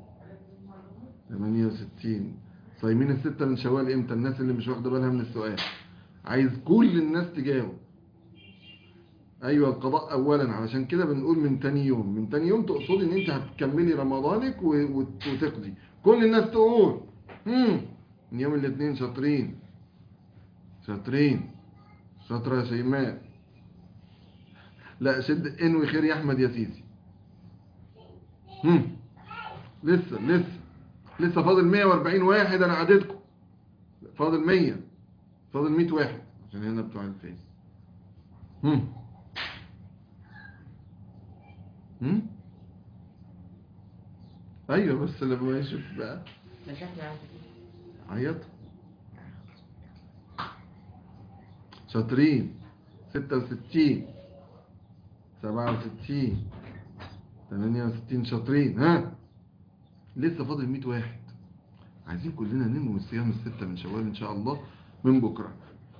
S1: 68 صايمين الستة من شوال امتى الناس اللي مش واخدة بالها من السؤال عايز كل الناس تجاوب ايوه القضاء اولا علشان كده بنقول من تاني يوم من تاني يوم تقصدي ان انت هتكملي رمضانك و- وت- وتقضي كل الناس تقول امم من يوم الاثنين شاطرين شاطرين شاطرة يا شيماء لا شد انوي خير يا احمد يا سيسي هم لسه لسه لسه فاضل 140 واحد انا عددكم فاضل 100 فاضل 100 واحد عشان هنا بتوع الفيس هم هم ايوه بس لما يشوف بقى
S4: ده شكله عايز
S1: عيط شاطرين ستة وستين سبعة وستين ثمانية وستين شاطرين ها لسه فاضل مية واحد عايزين كلنا ننوي صيام الستة من شوال إن شاء الله من بكرة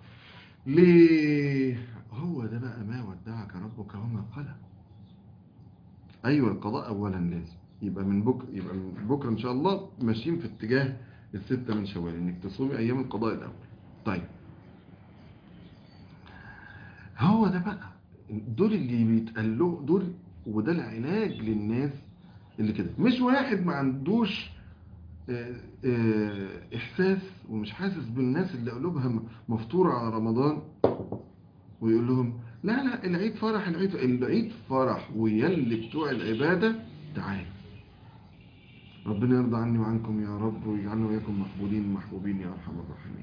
S1: ليه هو ده بقى ما ودعك ربك وما قلى أيوة القضاء أولا لازم يبقى من بكرة يبقى من بكرة إن شاء الله ماشيين في اتجاه الستة من شوال إنك تصومي أيام القضاء الأول طيب هو ده بقى دول اللي بيتقال له دول وده العلاج للناس اللي كده مش واحد ما عندوش آه، آه، إحساس ومش حاسس بالناس اللي قلوبها م- مفطورة على رمضان ويقول لهم لا لا العيد فرح العيد العيد فرح ويلي بتوع العبادة تعالوا ربنا يرضى عني وعنكم يا رب ويجعلنا وإياكم مقبولين محبوبين يا أرحم الراحمين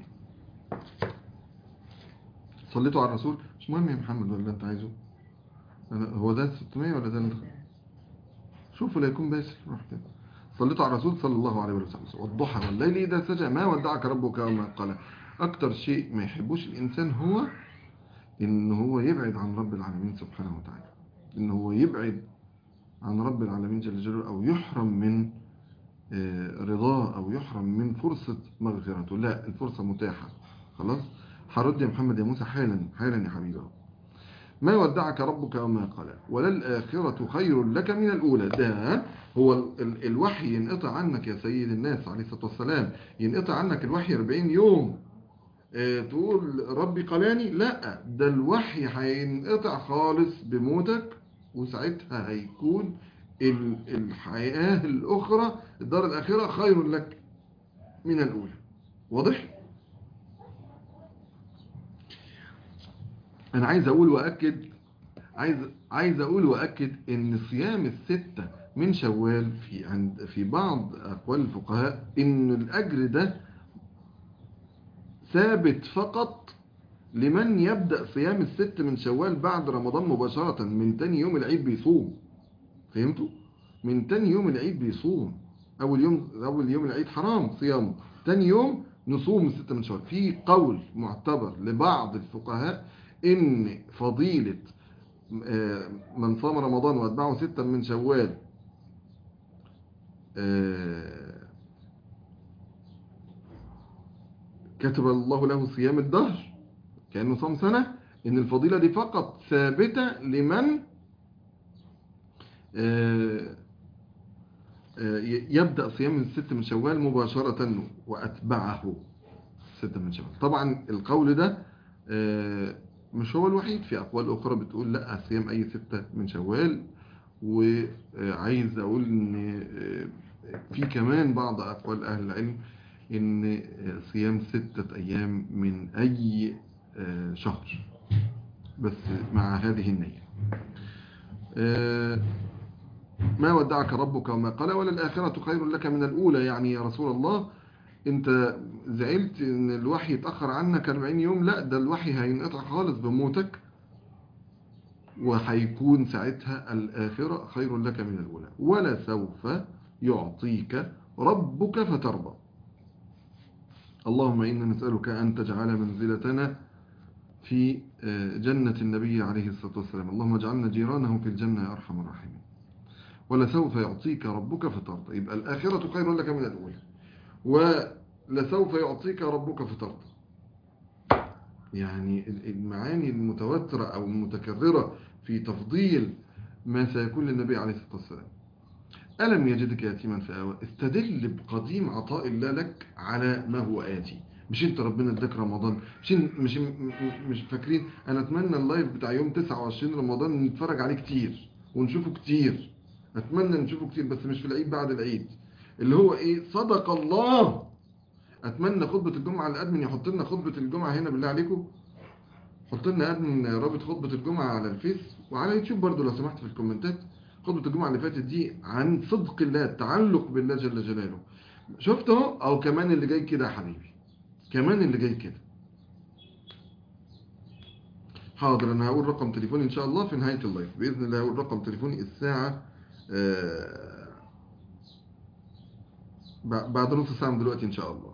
S1: صليتوا على الرسول مش مهم يا محمد ولا انت عايزه أنا هو ده 600 ولا ده اللي شوفوا لا يكون باسل روح كده صليتوا على الرسول صلى الله عليه وسلم والضحى والليل إذا سجى ما ودعك ربك وما قال أكتر شيء ما يحبوش الإنسان هو إن هو يبعد عن رب العالمين سبحانه وتعالى إن هو يبعد عن رب العالمين جل جلاله أو يحرم من آه، رضاه أو يحرم من فرصة مغفرته لا الفرصة متاحة خلاص هرد يا محمد يا موسى حالا حالا يا حبيبي أهو. ما ودعك ربك وما قال وللآخرة خير لك من الأولى ده هو ال- ال- الوحي ينقطع عنك يا سيد الناس عليه الصلاة والسلام ينقطع عنك الوحي 40 يوم آه، تقول ربي قلاني لا ده الوحي هينقطع خالص بموتك وساعتها هيكون ال- الحياة الأخرى الدار الآخرة خير لك من الأولى واضح؟ أنا عايز أقول وأكد عايز عايز أقول وأكد إن صيام الستة من شوال في عند في بعض أقوال الفقهاء إن الأجر ده ثابت فقط لمن يبدأ صيام الست من شوال بعد رمضان مباشرة من تاني يوم العيد بيصوم فهمتوا؟ من تاني يوم العيد بيصوم أول يوم أول يوم العيد حرام صيامه تاني يوم نصوم الستة من شوال في قول معتبر لبعض الفقهاء إن فضيلة آه، من صام رمضان واتبعه ستا من شوال آه، كتب الله له صيام الدهر كأنه صام سنة إن الفضيلة دي فقط ثابتة لمن آه، آه، ي- يبدأ صيام الست من شوال مباشرة وأتبعه ستة من شوال طبعا القول ده آه، مش هو الوحيد في أقوال أخرى بتقول لا صيام أي ستة من شوال وعايز أقول إن آه، في كمان بعض أقوال أهل العلم إن آه، صيام ستة أيام من أي آه، شهر بس مع هذه النية آه، ما ودعك ربك وما قال ولا الآخرة خير لك من الأولى يعني يا رسول الله انت زعلت ان الوحي يتأخر عنك 40 يوم لا ده الوحي هينقطع خالص بموتك وهيكون ساعتها الآخرة خير لك من الأولى ولا سوف يعطيك ربك فترضى اللهم إنا نسألك أن تجعل منزلتنا في آه، جنة النبي عليه الصلاة والسلام اللهم اجعلنا جيرانه في الجنة يا أرحم الراحمين ولسوف يعطيك ربك فترضى يبقى الآخرة خير لك من الأولى ولسوف يعطيك ربك فترضى يعني ال- المعاني المتواترة أو المتكررة في تفضيل ما سيكون للنبي عليه الصلاة والسلام ألم يجدك يتيما فآوى استدل بقديم عطاء الله لك على ما هو آتي مش انت ربنا اداك رمضان مش إن- مش م- مش فاكرين انا اتمنى اللايف بتاع يوم 29 رمضان نتفرج عليه كتير ونشوفه كتير اتمنى نشوفه كتير بس مش في العيد بعد العيد اللي هو ايه صدق الله اتمنى خطبه الجمعه الادمن يحط لنا خطبه الجمعه هنا بالله عليكم حط لنا ادمن رابط خطبه الجمعه على الفيس وعلى يوتيوب برضو لو سمحت في الكومنتات خطبه الجمعه اللي فاتت دي عن صدق الله التعلق بالله جل جلاله شفت اهو او كمان اللي جاي كده يا حبيبي كمان اللي جاي كده حاضر انا هقول رقم تليفوني ان شاء الله في نهايه اللايف باذن الله هقول رقم تليفوني الساعه آه، ب- بعد نص ساعه من دلوقتي ان شاء الله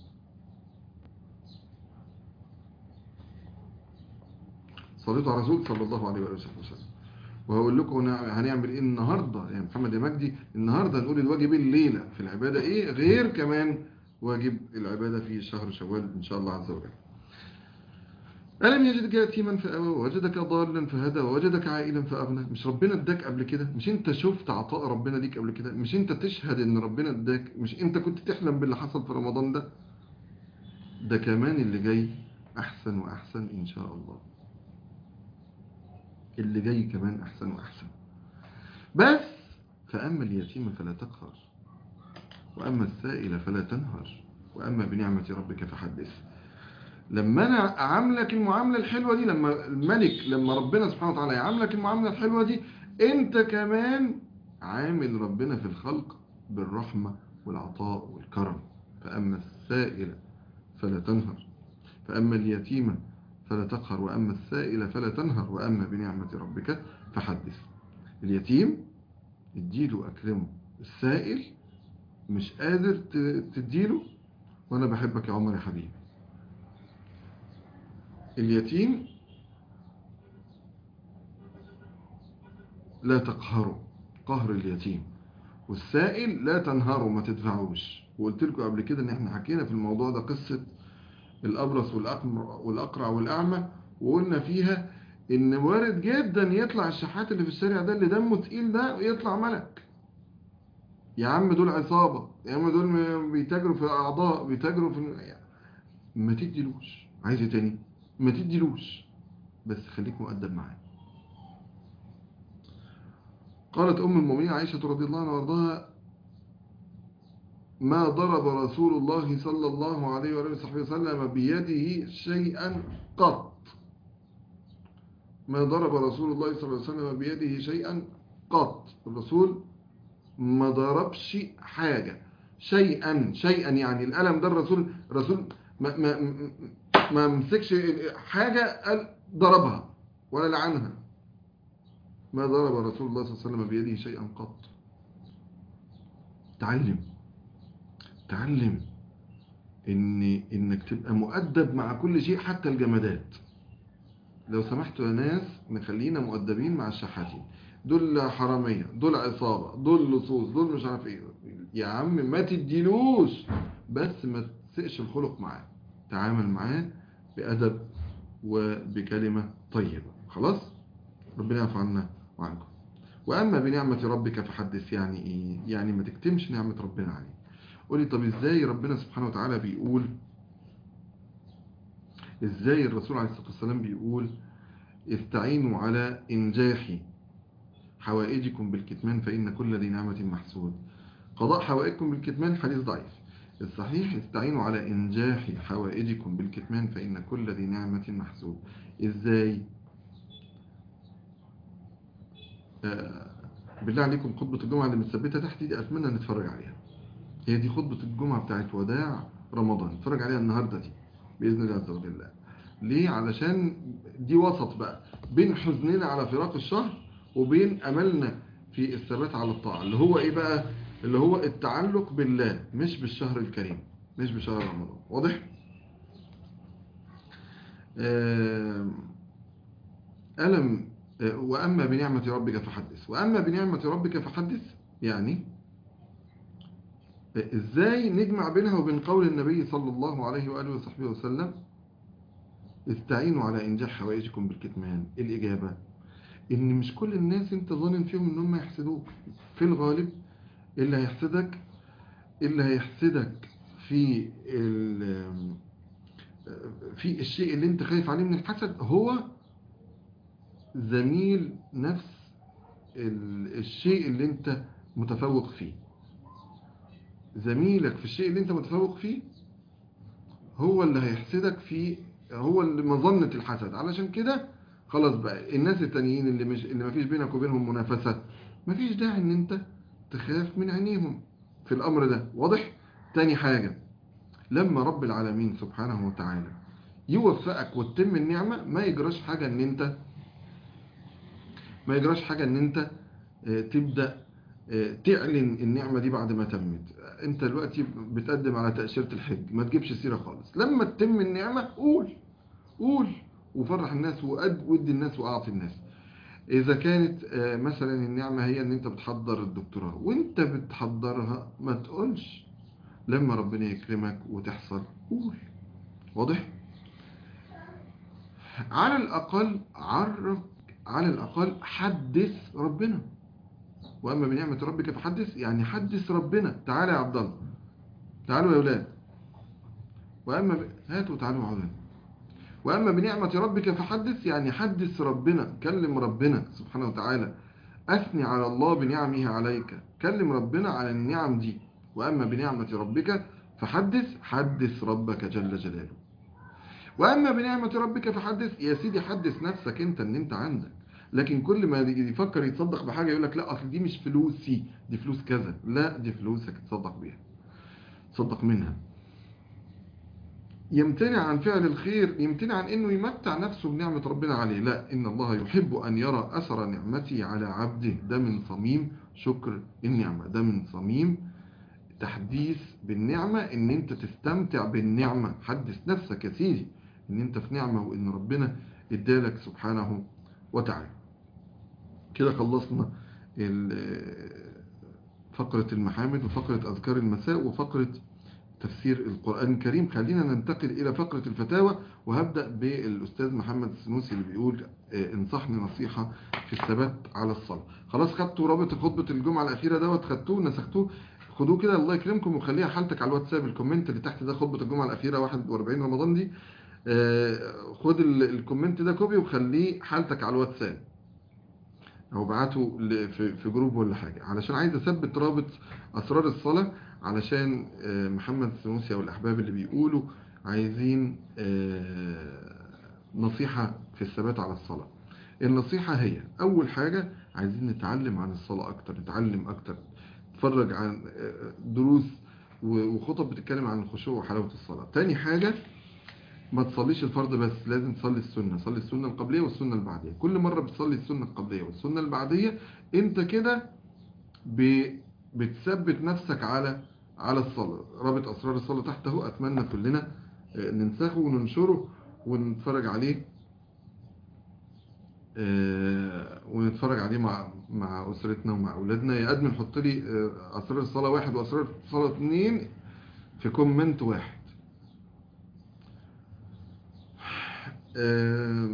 S1: صليتوا على الرسول صلى الله عليه وآله وصحبه وسلم وهقول لكم هنع- هنعمل ايه النهارده يا محمد يا مجدي النهارده هنقول الواجب الليله في العباده ايه غير كمان واجب العباده في شهر شوال ان شاء الله عز وجل ألم يجدك يتيما فأوى ووجدك ضالا فهدى ووجدك عائلا فأغنى مش ربنا اداك قبل كده مش انت شفت عطاء ربنا ليك قبل كده مش انت تشهد ان ربنا اداك مش انت كنت تحلم باللي حصل في رمضان ده ده كمان اللي جاي أحسن وأحسن إن شاء الله اللي جاي كمان أحسن وأحسن بس فأما اليتيم فلا تقهر وأما السائل فلا تنهر وأما بنعمة ربك فحدث لما أنا أعاملك المعاملة الحلوة دي لما الملك لما ربنا سبحانه وتعالى يعاملك المعاملة الحلوة دي أنت كمان عامل ربنا في الخلق بالرحمة والعطاء والكرم فأما السائل فلا تنهر فأما اليتيم فلا تقهر وأما السائل فلا تنهر وأما بنعمة ربك فحدث اليتيم اديله أكرمه السائل مش قادر ت- تديله وأنا بحبك يا عمر يا حبيبي اليتيم لا تقهره قهر اليتيم والسائل لا تنهره ما تدفعوش وقلت لكم قبل كده ان احنا حكينا في الموضوع ده قصة الأبرص والأقمر والأقرع والأعمى وقلنا فيها ان وارد جدا يطلع الشحات اللي في الشارع ده اللي دمه تقيل ده يطلع ملك يا عم دول عصابة يا عم دول م- بيتاجروا في أعضاء بيتاجروا في ما تديلوش عايز ايه تاني ما تديلوش بس خليك مؤدب معاه قالت أم المؤمنين عائشة رضي الله عنها وارضاها ما ضرب رسول الله صلى الله عليه وآله وصحبه وسلم بيده شيئا قط ما ضرب رسول الله صلى الله عليه وسلم بيده شيئا قط الرسول ما ضربش حاجة شيئا شيئا يعني الألم ده الرسول الرسول ما ما ما مسكش حاجة قال ضربها ولا لعنها ما ضرب رسول الله صلى الله عليه وسلم بيده شيئا قط تعلم تعلم ان انك تبقى مؤدب مع كل شيء حتى الجمادات لو سمحتوا يا ناس نخلينا مؤدبين مع الشحاتين دول حرامية دول عصابة دول لصوص دول مش عارف ايه يا عم ما تديلوش بس ما تسقش الخلق معاه تعامل معاه بأدب وبكلمة طيبة خلاص ربنا يعفو عنا وعنكم وأما بنعمة ربك فحدث يعني إيه يعني ما تكتمش نعمة ربنا عليك قولي طب إزاي ربنا سبحانه وتعالى بيقول إزاي الرسول عليه الصلاة والسلام بيقول استعينوا على إنجاح حوائجكم بالكتمان فإن كل ذي نعمة محسود قضاء حوائجكم بالكتمان حديث ضعيف الصحيح استعينوا على إنجاح حوائجكم بالكتمان فإن كل ذي نعمة محسود إزاي آه بالله عليكم خطبة الجمعة اللي متثبتة تحت دي أتمنى نتفرج عليها هي دي خطبة الجمعة بتاعت وداع رمضان نتفرج عليها النهاردة دي بإذن الله عز وجل ليه علشان دي وسط بقى بين حزننا على فراق الشهر وبين أملنا في الثبات على الطاعة اللي هو إيه بقى اللي هو التعلق بالله مش بالشهر الكريم مش بشهر رمضان واضح ألم وأما بنعمة ربك فحدث وأما بنعمة ربك فحدث يعني إزاي نجمع بينها وبين قول النبي صلى الله عليه وآله وصحبه وسلم استعينوا على إنجاح حوائجكم بالكتمان الإجابة إن مش كل الناس أنت ظانن فيهم إن هم يحسدوك في الغالب اللي هيحسدك اللي هيحسدك في في الشيء اللي انت خايف عليه من الحسد هو زميل نفس الشيء اللي انت متفوق فيه زميلك في الشيء اللي انت متفوق فيه هو اللي هيحسدك في هو اللي مظنة الحسد علشان كده خلاص بقى الناس التانيين اللي مش اللي ما فيش بينك وبينهم منافسة ما فيش داعي ان انت تخاف من عينيهم في الامر ده واضح تاني حاجة لما رب العالمين سبحانه وتعالى يوفقك وتتم النعمة ما يجراش حاجة ان انت ما يجراش حاجة ان انت تبدأ تعلن النعمة دي بعد ما تمت انت دلوقتي بتقدم على تأشيرة الحج ما تجيبش سيرة خالص لما تتم النعمة قول قول وفرح الناس وادي الناس واعطي الناس اذا كانت مثلا النعمة هي ان انت بتحضر الدكتوراه وانت بتحضرها ما تقولش لما ربنا يكرمك وتحصل قول واضح على الاقل عرف على الاقل حدث ربنا واما بنعمة ربك فحدث يعني حدث ربنا تعالى يا عبد الله تعالوا يا اولاد واما ب... هاتوا تعالوا يا اولاد واما بنعمة ربك فحدث يعني حدث ربنا كلم ربنا سبحانه وتعالى اثني على الله بنعمه عليك كلم ربنا على النعم دي واما بنعمة ربك فحدث حدث ربك جل جلاله واما بنعمة ربك فحدث يا سيدي حدث نفسك انت ان انت عندك لكن كل ما يفكر يتصدق بحاجة يقول لك لا اصل دي مش فلوسي دي فلوس كذا لا دي فلوسك تصدق بيها تصدق منها يمتنع عن فعل الخير يمتنع عن انه يمتع نفسه بنعمة ربنا عليه لا ان الله يحب ان يرى اثر نعمته على عبده ده من صميم شكر النعمة ده من صميم تحديث بالنعمة ان انت تستمتع بالنعمة حدث نفسك يا سيدي ان انت في نعمة وان ربنا ادالك سبحانه وتعالى كده خلصنا فقرة المحامد وفقرة أذكار المساء وفقرة تفسير القرآن الكريم خلينا ننتقل إلى فقرة الفتاوى وهبدأ بالأستاذ محمد السنوسي اللي بيقول انصحني نصيحة في الثبات على الصلاة خلاص خدتوا رابط خطبة الجمعة الأخيرة دوت خدتوه نسختوه خدوه كده الله يكرمكم وخليها حالتك على الواتساب الكومنت اللي تحت ده خطبة الجمعة الأخيرة 41 رمضان دي خد الكومنت ده كوبي وخليه حالتك على الواتساب او ابعته في جروب ولا حاجة علشان عايز اثبت رابط اسرار الصلاة علشان محمد السنوسي او الاحباب اللي بيقولوا عايزين نصيحة في الثبات على الصلاة النصيحة هي اول حاجة عايزين نتعلم عن الصلاة اكتر نتعلم اكتر نتفرج عن دروس وخطب بتتكلم عن الخشوع وحلاوة الصلاة تاني حاجة ما تصليش الفرض بس لازم تصلي السنة صلي السنة القبلية والسنة البعدية كل مرة بتصلي السنة القبلية والسنة البعدية انت كده بتثبت نفسك على على الصلاة رابط أسرار الصلاة تحته أتمنى كلنا ننسخه وننشره ونتفرج عليه آه، ونتفرج عليه مع مع أسرتنا ومع أولادنا يا أدمن حط لي آه، أسرار الصلاة واحد وأسرار الصلاة اتنين في كومنت واحد آه،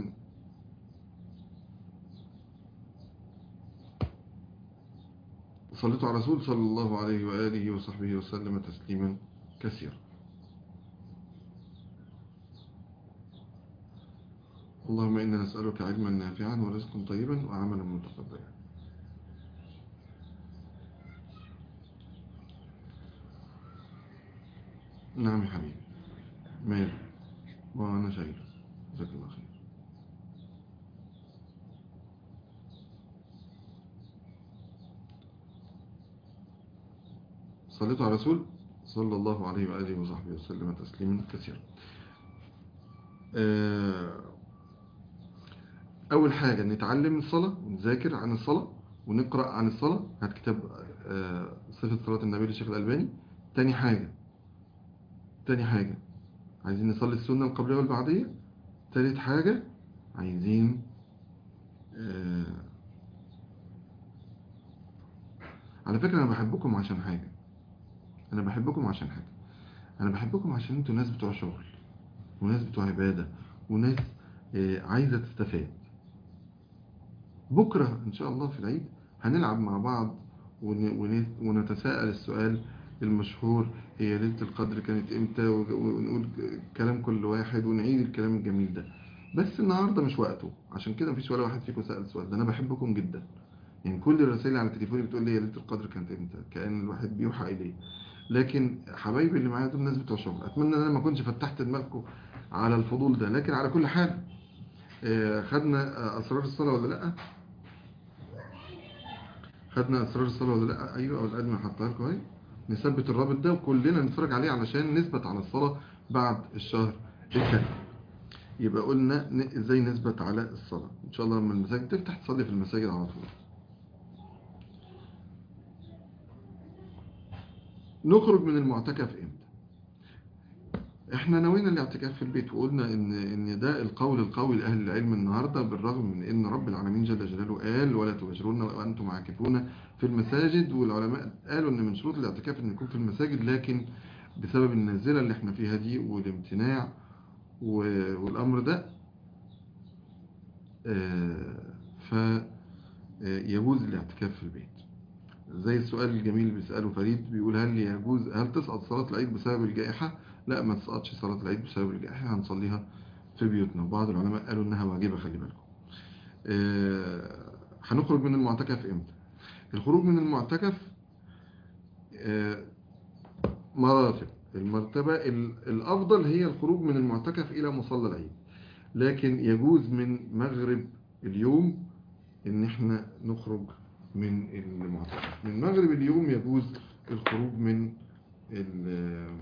S1: صليتوا على رسول صلى الله عليه وآله وصحبه وسلم تسليما كثيرا اللهم إنا نسألك علما نافعا ورزقا طيبا وعملا متقبلا نعم يا حبيبي مال وأنا شايف جزاك الله خير صليتوا على رسول صلى الله عليه وآله وصحبه وسلم تسليما كثيرا آه، أول حاجة نتعلم الصلاة ونذاكر عن الصلاة ونقرأ عن الصلاة هات كتاب آه، صفة صلاة النبي للشيخ الألباني تاني حاجة تاني حاجة عايزين نصلي السنة القبلية والبعدية تالت حاجة عايزين آه، على فكرة أنا بحبكم عشان حاجة أنا بحبكم عشان حاجة أنا بحبكم عشان أنتوا ناس بتوع شغل وناس بتوع عبادة وناس آه، عايزة تستفاد بكرة إن شاء الله في العيد هنلعب مع بعض ون- ون- ونتساءل السؤال المشهور هي ليلة القدر كانت إمتى وج- ونقول كلام كل واحد ونعيد الكلام الجميل ده بس النهاردة مش وقته عشان كده مفيش ولا واحد فيكم سأل السؤال ده أنا بحبكم جدا يعني كل الرسائل على تليفوني بتقول لي هي ليلة القدر كانت إمتى كأن الواحد بيوحى إليه لكن حبايبي اللي معايا دول ناس بتوع شغل أتمنى إن أنا ما كنتش فتحت دماغكم على الفضول ده لكن على كل حال آه، خدنا آه، أسرار الصلاة ولا لأ خدنا أسرار الصلاة ولا لأ أيوة أو الأدمى حطها لكم أهي نثبت الرابط ده وكلنا نتفرج عليه علشان نثبت على الصلاة بعد الشهر الكريم يبقى قلنا ن- ازاي نثبت على الصلاة ان شاء الله لما المساجد تفتح تصلي في المساجد على طول نخرج من المعتكف امتى احنا نوينا الاعتكاف في البيت وقلنا ان ان ده القول القوي لاهل العلم النهارده بالرغم من ان رب العالمين جل جلاله قال ولا تباشرون وانتم عاكفون في المساجد والعلماء قالوا ان من شروط الاعتكاف ان يكون في المساجد لكن بسبب النازله اللي احنا فيها دي والامتناع و- والامر ده فيجوز الاعتكاف في البيت زي السؤال الجميل اللي بيسأله فريد بيقول هل يجوز هل تسقط صلاة العيد بسبب الجائحة لا ما تسقطش صلاة العيد بسبب الجائحة هنصليها في بيوتنا وبعض العلماء قالوا انها واجبة خلي بالكم آه، هنخرج من المعتكف امتى الخروج من المعتكف آه، مراتب المرتبة ال- الأفضل هي الخروج من المعتكف إلى مصلى العيد لكن يجوز من مغرب اليوم إن إحنا نخرج من المعتكف من مغرب اليوم يجوز الخروج من ال-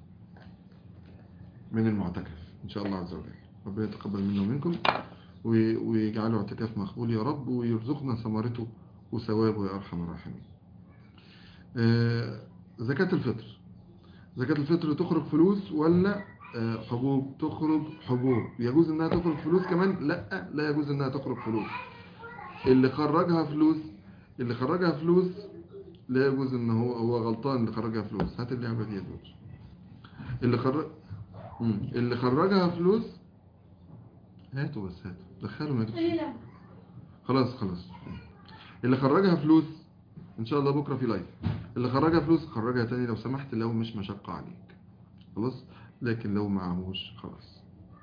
S1: من المعتكف إن شاء الله عز وجل ربنا يتقبل منا ومنكم وي- ويجعله اعتكاف مقبول يا رب ويرزقنا ثمرته وثوابه يا أرحم الراحمين آه، زكاة الفطر زكاة الفطر تخرج فلوس ولا آه، حبوب تخرج حبوب يجوز انها تخرج فلوس كمان لا لا يجوز انها تخرج فلوس اللي خرجها فلوس اللي خرجها فلوس لا يجوز ان هو هو غلطان اللي خرجها فلوس هات اللعبة دي يا دكتور اللي خرج مم. اللي خرجها فلوس هاتوا بس هاتوا دخلوا ما دكتور خلاص خلاص اللي خرجها فلوس ان شاء الله بكره في لايف اللي خرجها فلوس خرجها تاني لو سمحت لو مش مشقة عليك خلاص لكن لو معهوش خلاص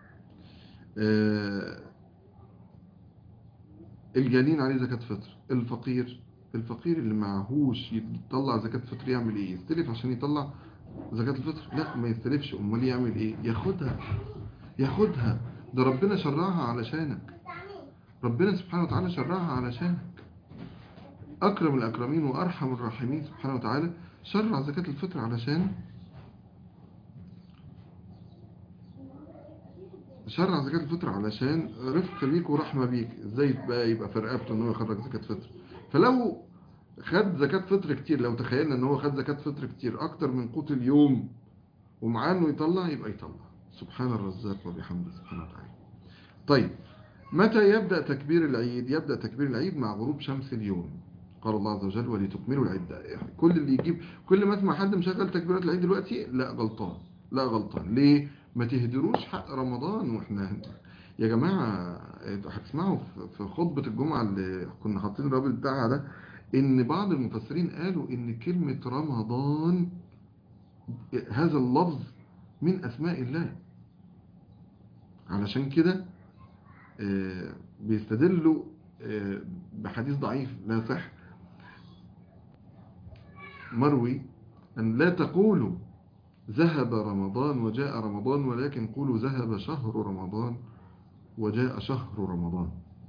S1: آه الجنين عليه زكاة فطر الفقير الفقير اللي معهوش يطلع زكاة فطر يعمل ايه يستلف عشان يطلع زكاة الفطر لا ما يستلفش امال يعمل ايه ياخدها ياخدها ده ربنا شرعها علشانك ربنا سبحانه وتعالى شرعها علشانك أكرم الأكرمين وأرحم الراحمين سبحانه وتعالى شرع زكاة الفطر علشان شرع زكاة الفطر علشان رفق بيك ورحمة بيك ازاي بقى يبقى في رقبته ان هو يخرج زكاة فطر فلو خد زكاة فطر كتير لو تخيلنا ان هو خد زكاة فطر كتير اكتر من قوت اليوم ومعاه انه يطلع يبقى يطلع سبحان الرزاق وبحمده سبحانه وتعالى طيب متى يبدأ تكبير العيد يبدأ تكبير العيد مع غروب شمس اليوم قال الله عز وجل ولتكملوا العدة يعني كل اللي يجيب كل ما اسمع حد مشغل تكبيرات العيد دلوقتي لا غلطان لا غلطان ليه ما تهدروش حق رمضان واحنا يا جماعة هتسمعوا في خطبة الجمعة اللي كنا حاطين الرابط بتاعها ده ان بعض المفسرين قالوا ان كلمة رمضان هذا اللفظ من اسماء الله علشان كده بيستدلوا بحديث ضعيف لا صح مروي أن لا تقولوا ذهب رمضان وجاء رمضان ولكن قولوا ذهب شهر رمضان وجاء شهر رمضان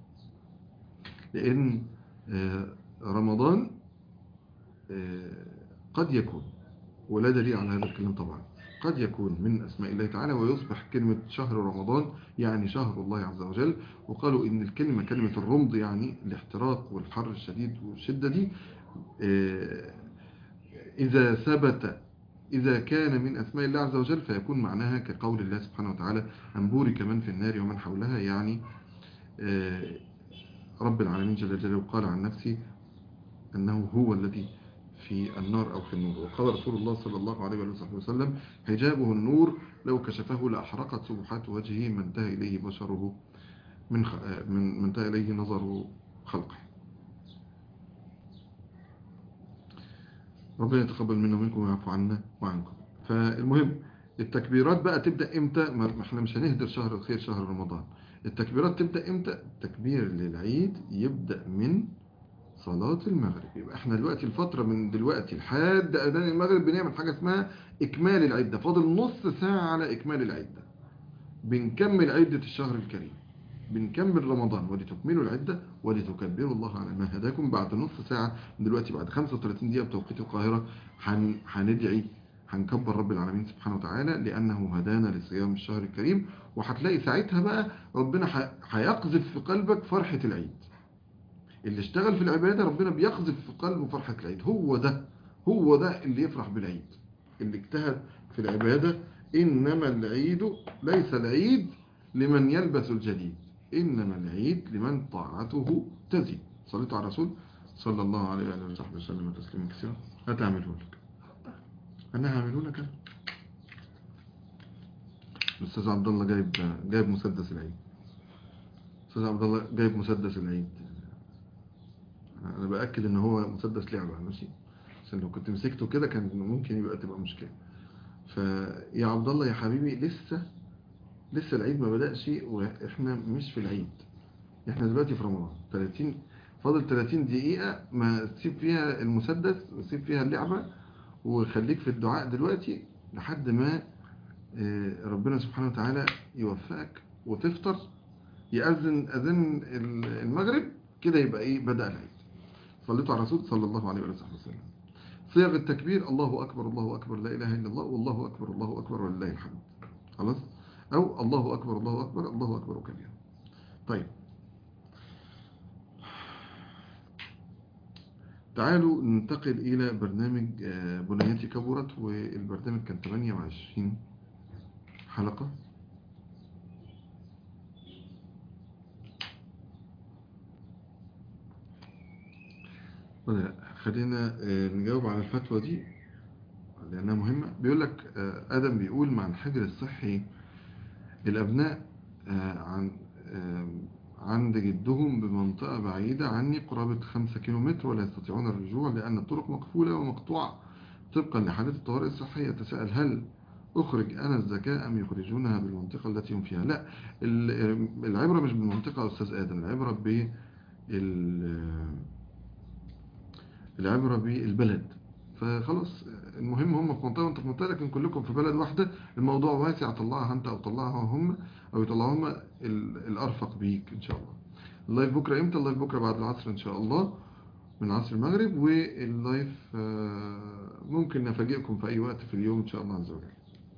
S1: لأن رمضان قد يكون ولا دليل على هذا الكلام طبعا قد يكون من أسماء الله تعالى ويصبح كلمة شهر رمضان يعني شهر الله عز وجل وقالوا إن الكلمة كلمة الرمض يعني الاحتراق والحر الشديد والشدة دي إذا ثبت إذا كان من أسماء الله عز وجل فيكون معناها كقول الله سبحانه وتعالى أن بورك من في النار ومن حولها يعني رب العالمين جل جلاله قال عن نفسه أنه هو الذي في النار أو في النور وقال رسول الله صلى الله عليه وسلم حجابه النور لو كشفه لأحرقت سبحات وجهه ما انتهى إليه بشره من من انتهى إليه نظر خلقه ربنا يتقبل منا ومنكم ويعفو عنا وعنكم فالمهم التكبيرات بقى تبدأ امتى ما احنا مش هنهدر شهر الخير شهر رمضان التكبيرات تبدأ امتى التكبير للعيد يبدأ من صلاة المغرب يبقى احنا دلوقتي الفترة من دلوقتي لحد أذان المغرب بنعمل حاجة اسمها إكمال العدة فاضل نص ساعة على إكمال العدة بنكمل عدة الشهر الكريم بنكمل رمضان ولتكملوا العدة ولتكبروا الله على ما هداكم بعد نص ساعة من دلوقتي بعد 35 دقيقة بتوقيت القاهرة هندعي هنكبر رب العالمين سبحانه وتعالى لأنه هدانا لصيام الشهر الكريم وهتلاقي ساعتها بقى ربنا هيقذف في قلبك فرحة العيد اللي اشتغل في العبادة ربنا بيقذف في قلبه فرحة العيد هو ده هو ده اللي يفرح بالعيد اللي اجتهد في العبادة إنما العيد ليس العيد لمن يلبس الجديد إنما العيد لمن طاعته تزيد صليت على الرسول صلى الله عليه وآله وصحبه وسلم تسليما كثيرا هتعمله لك أنا هعمله لك أنا الأستاذ عبد الله جايب جايب مسدس العيد الأستاذ عبد الله جايب مسدس العيد انا باكد ان هو مسدس لعبه ماشي عشان لو كنت مسكته كده كان ممكن يبقى تبقى مشكله فيا عبد الله يا حبيبي لسه لسه العيد ما بدأش واحنا مش في العيد احنا دلوقتي في رمضان 30 فاضل 30 دقيقة ما تسيب فيها المسدس وتسيب فيها اللعبة وخليك في الدعاء دلوقتي لحد ما ربنا سبحانه وتعالى يوفقك وتفطر يأذن أذن المغرب كده يبقى ايه بدأ العيد صليتوا على الرسول صلى الله عليه وسلم صيغ التكبير الله أكبر الله أكبر لا إله إلا الله والله أكبر الله أكبر ولله الحمد خلاص أو الله أكبر الله أكبر الله أكبر كبيرا طيب تعالوا ننتقل إلى برنامج بنياتي كبرت والبرنامج كان 28 حلقة خلينا نجاوب على الفتوى دي لأنها مهمة بيقول لك آدم بيقول مع الحجر الصحي الأبناء عن عند جدهم بمنطقة بعيدة عني قرابة خمسة كيلومتر ولا يستطيعون الرجوع لأن الطرق مقفولة ومقطوعة طبقا لحالة الطوارئ الصحية تسأل هل أخرج أنا الزكاة أم يخرجونها بالمنطقة التي هم فيها لا العبرة مش بالمنطقة أستاذ آدم العبرة ب العبرة بالبلد فخلاص المهم هم في منطقة وانت في منطقة لكن كلكم في بلد واحدة الموضوع واسع طلعها انت او طلعها هم او يطلعوا هم الارفق بيك ان شاء الله اللايف بكرة امتى اللايف بكرة بعد العصر ان شاء الله من عصر المغرب واللايف ممكن نفاجئكم في اي وقت في اليوم ان شاء الله عز وجل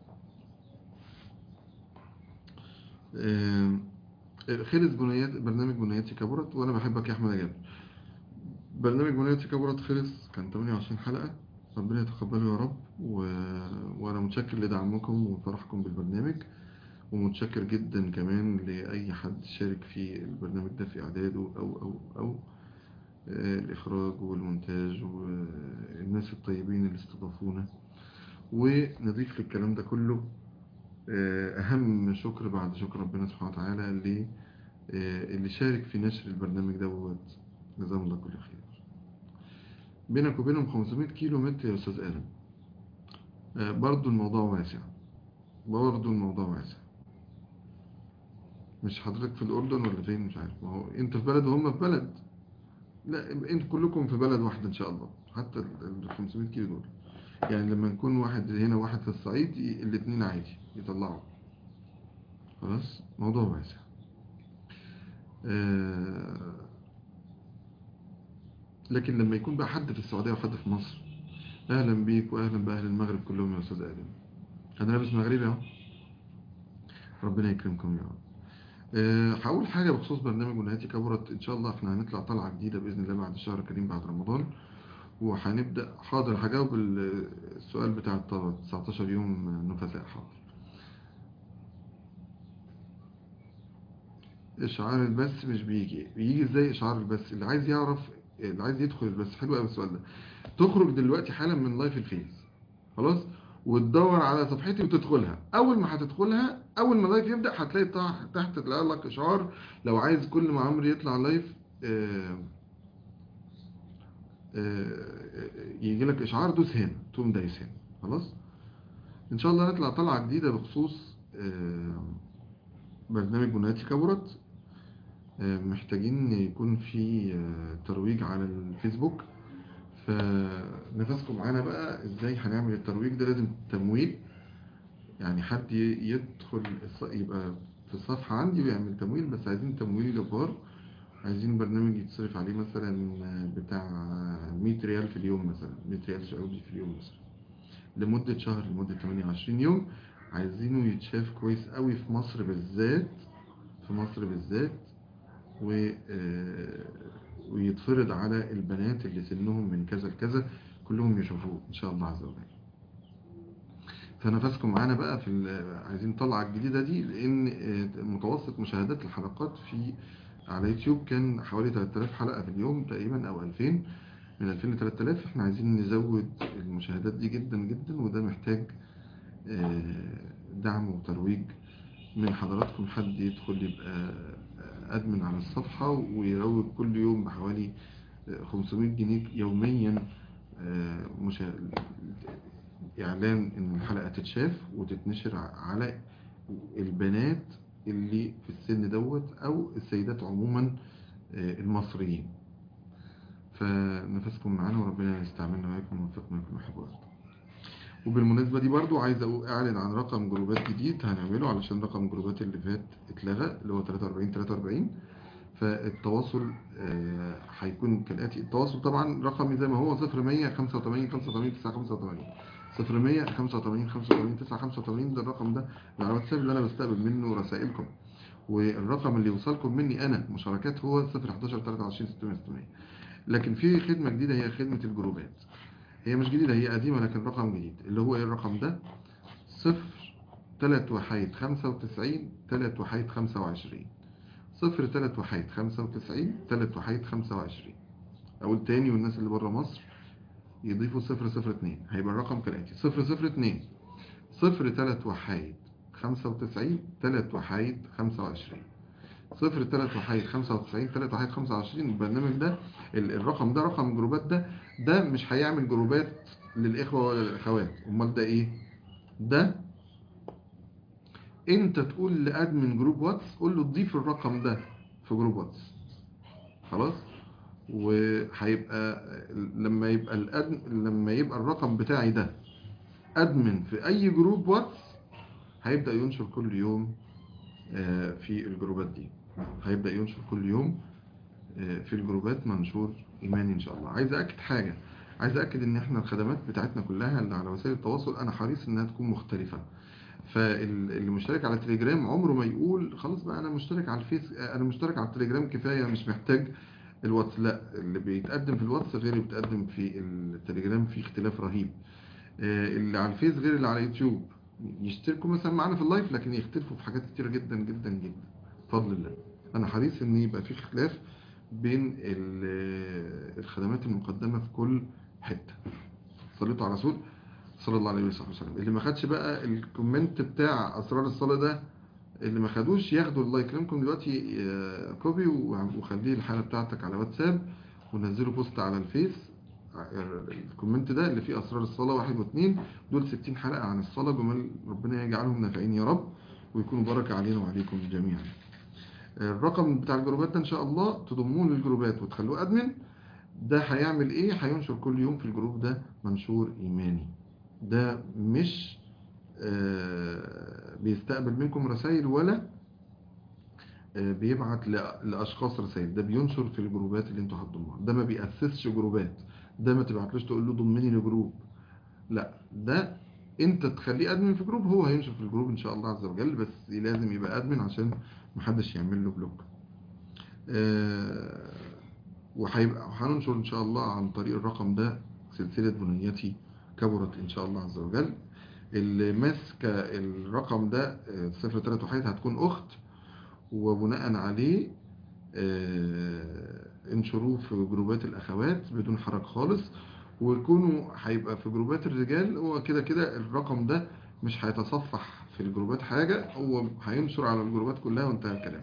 S1: خلص بنيات برنامج بنياتي كبرت وانا بحبك يا احمد جابر برنامج بنياتي كبرت خلص كان 28 حلقة ربنا يتقبله يا رب و... وانا متشكر لدعمكم وفرحكم بالبرنامج ومتشكر جدا كمان لأي حد شارك في البرنامج ده في إعداده أو أو أو آه، الإخراج والمونتاج والناس الطيبين اللي استضافونا ونضيف للكلام ده كله آه، أهم شكر بعد شكر ربنا سبحانه وتعالى اللي آه، اللي شارك في نشر البرنامج دوت جزاهم الله كل خير بينك وبينهم 500 كيلو متر يا أستاذ آدم آه، برضو الموضوع واسع برضو الموضوع واسع مش حضرتك في الأردن ولا فين مش عارف ما هو أنت في بلد وهم في بلد لا يبقى أنتوا كلكم في بلد واحدة إن شاء الله حتى ال 500 كيلو دول يعني لما نكون واحد هنا واحد في الصعيد ي- الاتنين عادي يطلعوا خلاص موضوع واسع آه، لكن لما يكون بقى حد في السعودية وحد في مصر أهلا بيك وأهلا بأهل المغرب كلهم يا أستاذ آدم أنا لابس مغربي أهو ربنا يكرمكم يا رب أه هقول حاجة بخصوص برنامج ونهايتي كبرت إن شاء الله إحنا هنطلع طلعة جديدة بإذن الله بعد الشهر الكريم بعد رمضان وهنبدأ حاضر هجاوب ال- السؤال بتاع الطلبة 19 يوم نفساء حاضر إشعار البث مش بيجي بيجي إزاي إشعار البث اللي عايز يعرف اللي عايز يدخل البث حلو قوي السؤال ده تخرج دلوقتي حالا من لايف الفيس خلاص وتدور على صفحتي وتدخلها اول ما هتدخلها اول ما اللايف يبدا هتلاقي تحت تحت تلاقي لك اشعار لو عايز كل ما عمرو يطلع لايف آه، آه، يجي لك اشعار دوس هنا تقوم دايس هنا خلاص ان شاء الله نطلع طلعه جديده بخصوص آه، برنامج بنياتي كبرت آه، محتاجين يكون في آه، ترويج على الفيسبوك فنفسكم معانا بقى ازاي هنعمل الترويج ده لازم تمويل يعني حد ي- يدخل الص- يبقى في الصفحة عندي ويعمل تمويل بس عايزين تمويل جبار عايزين برنامج يتصرف عليه مثلا بتاع 100 ريال في اليوم مثلا 100 ريال سعودي في اليوم مثلا لمدة شهر لمدة 28 يوم عايزينه يتشاف كويس قوي في مصر بالذات في مصر بالذات و آه، ويتفرض على البنات اللي سنهم من كذا لكذا كلهم يشوفوه ان شاء الله عز وجل فنفسكم معانا بقى في ال- عايزين طلعة الجديدة دي لان آه، متوسط مشاهدات الحلقات في على يوتيوب كان حوالي 3000 حلقة في اليوم تقريبا او 2000 من 2000 ل 3000 احنا عايزين نزود المشاهدات دي جدا جدا وده محتاج آه، دعم وترويج من حضراتكم حد يدخل يبقى أدمن على الصفحة ويروج كل يوم بحوالي 500 جنيه يوميا آه، مشا... إعلان إن الحلقة تتشاف وتتنشر على البنات اللي في السن دوت أو السيدات عموما آه، المصريين فنفسكم معانا وربنا يستعملنا وياكم ويوفقنا لكم محب وأرض وبالمناسبة دي برضو عايز أقول- أعلن عن رقم جروبات جديد هنعمله علشان رقم جروبات اللي فات اتلغى اللي هو 43 43 فالتواصل آه، هيكون كالآتي التواصل طبعا رقمي زي ما هو 0100 85 85 985 0100 85 85 985 ده الرقم ده اللي على الواتساب اللي أنا بستقبل منه رسائلكم والرقم اللي يوصلكم مني أنا مشاركات هو 011 23 600 لكن في خدمة جديدة هي خدمة الجروبات هي مش جديدة هي قديمة لكن رقم جديد اللي هو ايه الرقم ده صفر تلات وحيد خمسة وتسعين تلات وحيد خمسة وعشرين صفر تلات وحيد خمسة وتسعين تلات وحيد خمسة وعشرين أقول تاني والناس اللي برا مصر يضيفوا صفر صفر اتنين هيبقى الرقم كالآتي صفر صفر اتنين صفر تلات وحيد خمسة وتسعين تلات وحيد خمسة وعشرين صفر تلات وحيد خمسة وتسعين تلات وحيد خمسة وعشرين البرنامج ده ال- الرقم ده رقم جروبات ده ده مش هيعمل جروبات للإخوة ولا للأخوات أمال ده إيه؟ ده أنت تقول لأدمن جروب واتس قول له تضيف الرقم ده في جروب واتس خلاص؟ وهيبقى لما يبقى الأدم لما يبقى الرقم بتاعي ده أدمن في أي جروب واتس هيبدأ ينشر كل يوم آه، في الجروبات دي هيبدأ ينشر كل يوم آه، في الجروبات منشور إيماني إن شاء الله عايز أكد حاجة عايز أكد إن إحنا الخدمات بتاعتنا كلها اللي على وسائل التواصل أنا حريص إنها تكون مختلفة فاللي مشترك على تليجرام عمره ما يقول خلاص بقى أنا مشترك على الفيس آه، أنا مشترك على التليجرام كفاية مش محتاج الواتس لا اللي بيتقدم في الواتس غير اللي بيتقدم في التليجرام في اختلاف رهيب آه، اللي على الفيس غير اللي على يوتيوب يشتركوا مثلا معانا في اللايف لكن يختلفوا في حاجات كتيرة جدا جدا جدا بفضل الله انا حريص ان يبقى في اختلاف بين ال- الخدمات المقدمة في كل حتة صليتوا على رسول صلى الله عليه وسلم اللي ما خدش بقى الكومنت بتاع اسرار الصلاة ده اللي ما خدوش ياخدوا الله يكرمكم دلوقتي آه، كوبي وخليه الحالة بتاعتك على واتساب ونزلوا بوست على الفيس آه، الكومنت ده اللي فيه اسرار الصلاة واحد واثنين دول 60 حلقة عن الصلاة جمال ربنا يجعلهم نافعين يا رب ويكونوا بركة علينا وعليكم جميعا الرقم بتاع الجروبات ده ان شاء الله تضموه للجروبات وتخلوه ادمن ده هيعمل ايه هينشر كل يوم في الجروب ده منشور ايماني ده مش آه، بيستقبل منكم رسائل ولا آه، بيبعت ل- لاشخاص رسائل ده بينشر في الجروبات اللي انتوا هتضموها ده ما بيأسسش جروبات ده ما تبعتلوش تقول له ضمني لجروب لا ده انت تخليه ادمن في جروب هو هينشر في الجروب ان شاء الله عز وجل بس لازم يبقى ادمن عشان محدش يعمل له بلوك آه، وهيبقى هننشر ان شاء الله عن طريق الرقم ده سلسلة بنيتي كبرت ان شاء الله عز وجل اللي ماسكة الرقم ده آه، صفر تلات وحيد هتكون اخت وبناء عليه آه، انشروه في جروبات الاخوات بدون حرج خالص ويكونوا هيبقى في جروبات الرجال هو كده كده الرقم ده مش هيتصفح في الجروبات حاجة هو هينشر على الجروبات كلها وانتهى الكلام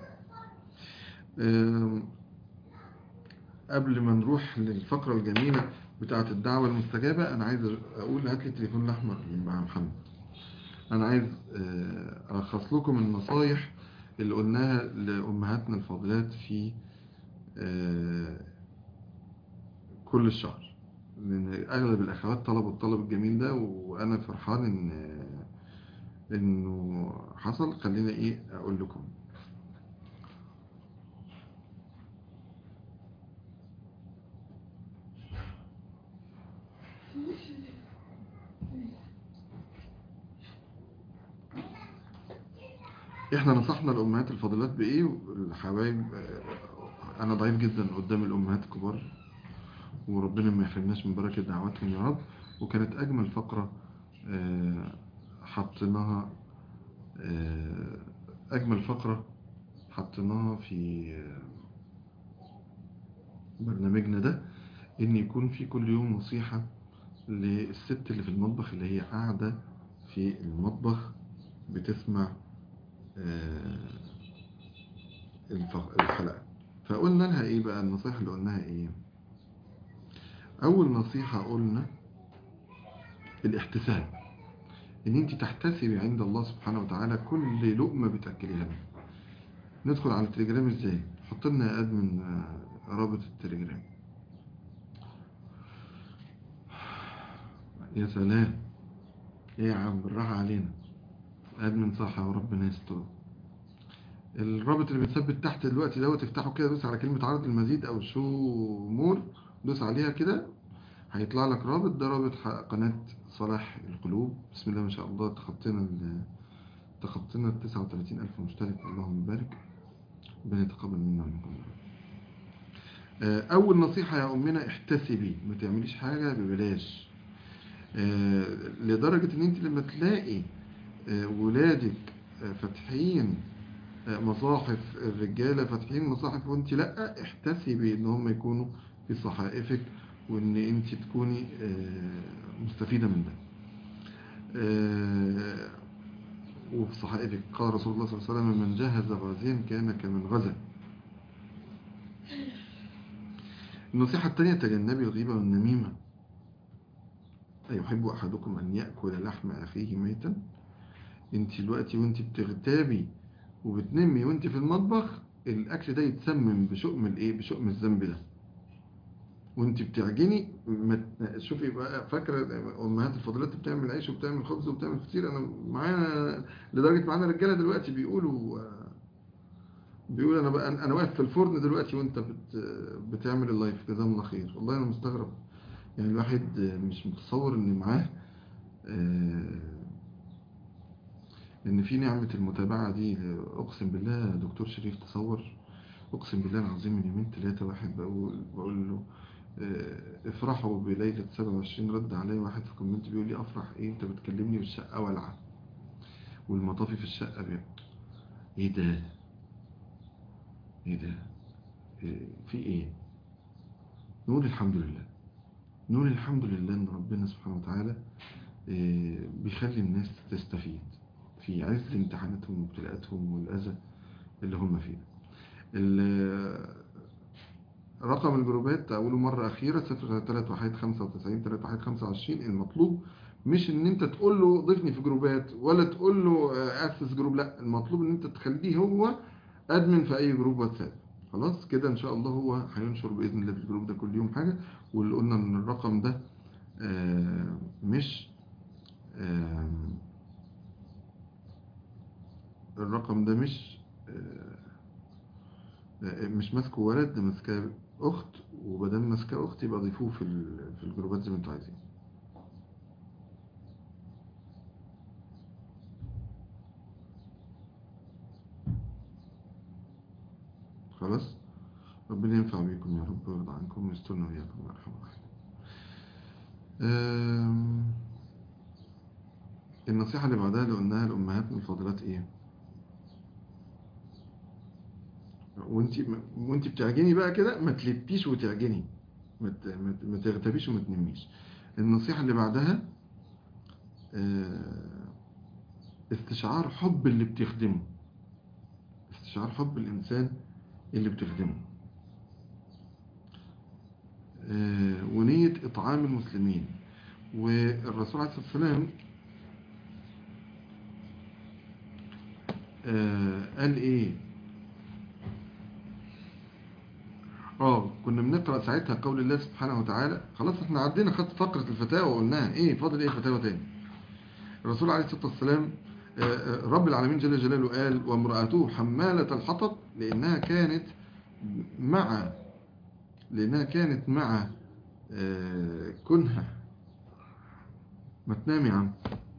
S1: آم، قبل ما نروح للفقرة الجميلة بتاعة الدعوة المستجابة أنا عايز أقول هات لي التليفون الأحمر مع محمد أنا عايز آه، ألخص لكم النصايح اللي قلناها لأمهاتنا الفاضلات في آه، كل الشهر لأن أغلب الأخوات طلبوا الطلب الجميل ده وأنا فرحان إن إنه حصل خلينا إيه أقول لكم احنا نصحنا الامهات الفاضلات بايه الحبايب آه، انا ضعيف جدا قدام الامهات الكبار وربنا ما يحرمناش من بركة دعواتهم يا رب وكانت اجمل فقرة آه، حطيناها آه، اجمل فقرة حطيناها في آه، برنامجنا ده ان يكون في كل يوم نصيحة للست اللي في المطبخ اللي هي قاعدة في المطبخ بتسمع آه، الف- الحلقة فقلنا لها ايه بقى النصيحة اللي قلناها ايه اول نصيحة قلنا الاحتساب ان انت تحتسبي عند الله سبحانه وتعالى كل لقمة بتأكليها لنا ندخل على التليجرام ازاي حط لنا يا ادمن آه، رابط التليجرام يا سلام ايه يا عم بالراحة علينا ادمن صح وربنا يستر الرابط اللي بيتثبت تحت دلوقتي دوت افتحه كده دوس على كلمة عرض المزيد او شو مور دوس عليها كده هيطلع لك رابط ده رابط ح- قناة صلاح القلوب بسم الله ما شاء الله تخطينا ال تخطينا ال 39 ألف مشترك اللهم بارك ربنا يتقبل منا ومنكم آه، أول نصيحة يا أمنا احتسبي ما تعمليش حاجة ببلاش آه، لدرجة إن أنت لما تلاقي آه، ولادك آه، فاتحين آه، مصاحف الرجالة فاتحين مصاحف وانت لا احتسبي ان هم يكونوا في صحائفك وان انت تكوني آه، مستفيدة من ده آه، وفي صحائفك قال رسول الله صلى الله عليه وسلم من جهز غازيا كان كمن غزا النصيحة الثانية تجنبي الغيبة والنميمة أيحب أحدكم أن يأكل لحم أخيه ميتا انت دلوقتي وانت بتغتابي وبتنمي وانت في المطبخ الاكل ده يتسمم بشؤم الايه بشؤم الذنب ده وانت بتعجني ما ت- شوفي بقى فاكره امهات الفضلات بتعمل عيش وبتعمل خبز وبتعمل فطير انا معانا لدرجه معانا رجاله دلوقتي بيقولوا بيقول انا بقى انا واقف في الفرن دلوقتي وانت بت بتعمل اللايف جزاهم الله خير والله انا مستغرب يعني الواحد مش متصور ان معاه آه، ان في نعمة المتابعة دي اقسم بالله يا دكتور شريف تصور اقسم بالله العظيم من يومين ثلاثة واحد بقول بقول له آه، افرحوا بليلة 27 رد عليا واحد في كومنت بيقول لي افرح ايه انت بتكلمني بالشقة والعة والمطافي في الشقة بي... ايه ده ايه ده إيه في ايه نقول الحمد لله نقول الحمد لله ان ربنا سبحانه وتعالى إيه بيخلي الناس تستفيد في عز امتحاناتهم وابتلاءاتهم والأذى اللي هم فيه رقم الجروبات أقوله مرة أخيرة 031595 3125 المطلوب مش ان انت تقول له ضيفني في جروبات ولا تقول له اسس جروب لا المطلوب ان انت تخليه هو ادمن في اي جروب واتساب خلاص كده ان شاء الله هو هينشر باذن الله في الجروب ده كل يوم حاجه واللي قلنا ان الرقم ده آه مش آه الرقم ده مش آه مش ماسكه ولد ده ماسكاه اخت وبدل ماسكاه اخت يبقى ضيفوه في في الجروبات زي ما انتوا عايزين خلاص ربنا ينفع بيكم يا رب ويرضى عنكم ويسترنا وياكم ويرحم الراحمين النصيحة اللي بعدها اللي قلناها لأمهاتنا الفاضلات ايه وانت وانت بتعجني بقى كده ما تلبيش وتعجني ما تغتبيش وما تنميش النصيحة اللي بعدها استشعار حب اللي بتخدمه استشعار حب الإنسان اللي بتخدمه ونية إطعام المسلمين والرسول عليه الصلاة والسلام قال إيه اه كنا بنقرأ ساعتها قول الله سبحانه وتعالى خلاص احنا عدينا خدت فقرة الفتاوى وقلناها ايه فاضل ايه فتاوى تاني الرسول عليه الصلاة والسلام رب العالمين جل جلاله قال وامرأته حمالة الحطب لأنها كانت مع لأنها كانت مع كنها ما تنامي عم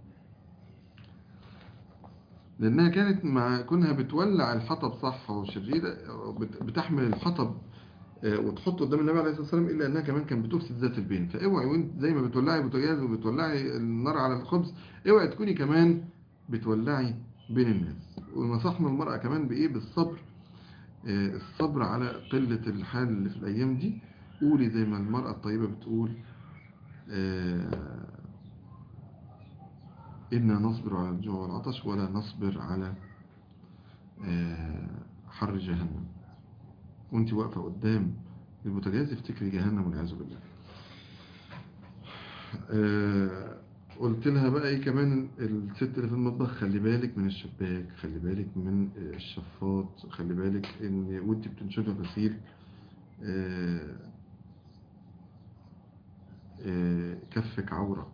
S1: لأنها كانت مع كونها بتولع الحطب صح وشريرة بتحمل الحطب وتحطه قدام النبي عليه الصلاة والسلام إلا أنها كمان كانت بتفسد ذات البين فاوعي وانت زي ما بتولعي بوتاجاز وبتولعي النار على الخبز اوعي تكوني كمان بتولعي بين الناس ونصحنا المرأة كمان بإيه بالصبر الصبر على قلة الحال اللي في الأيام دي قولي زي ما المرأة الطيبة بتقول إنا نصبر على الجوع والعطش ولا نصبر على حر جهنم وانت واقفة قدام البوتاجاز افتكري جهنم والعياذ بالله قلت لها بقى ايه كمان الست اللي في المطبخ خلي بالك من الشباك خلي بالك من الشفاط خلي بالك ان وانت بتنشفي غسيل كفك عورة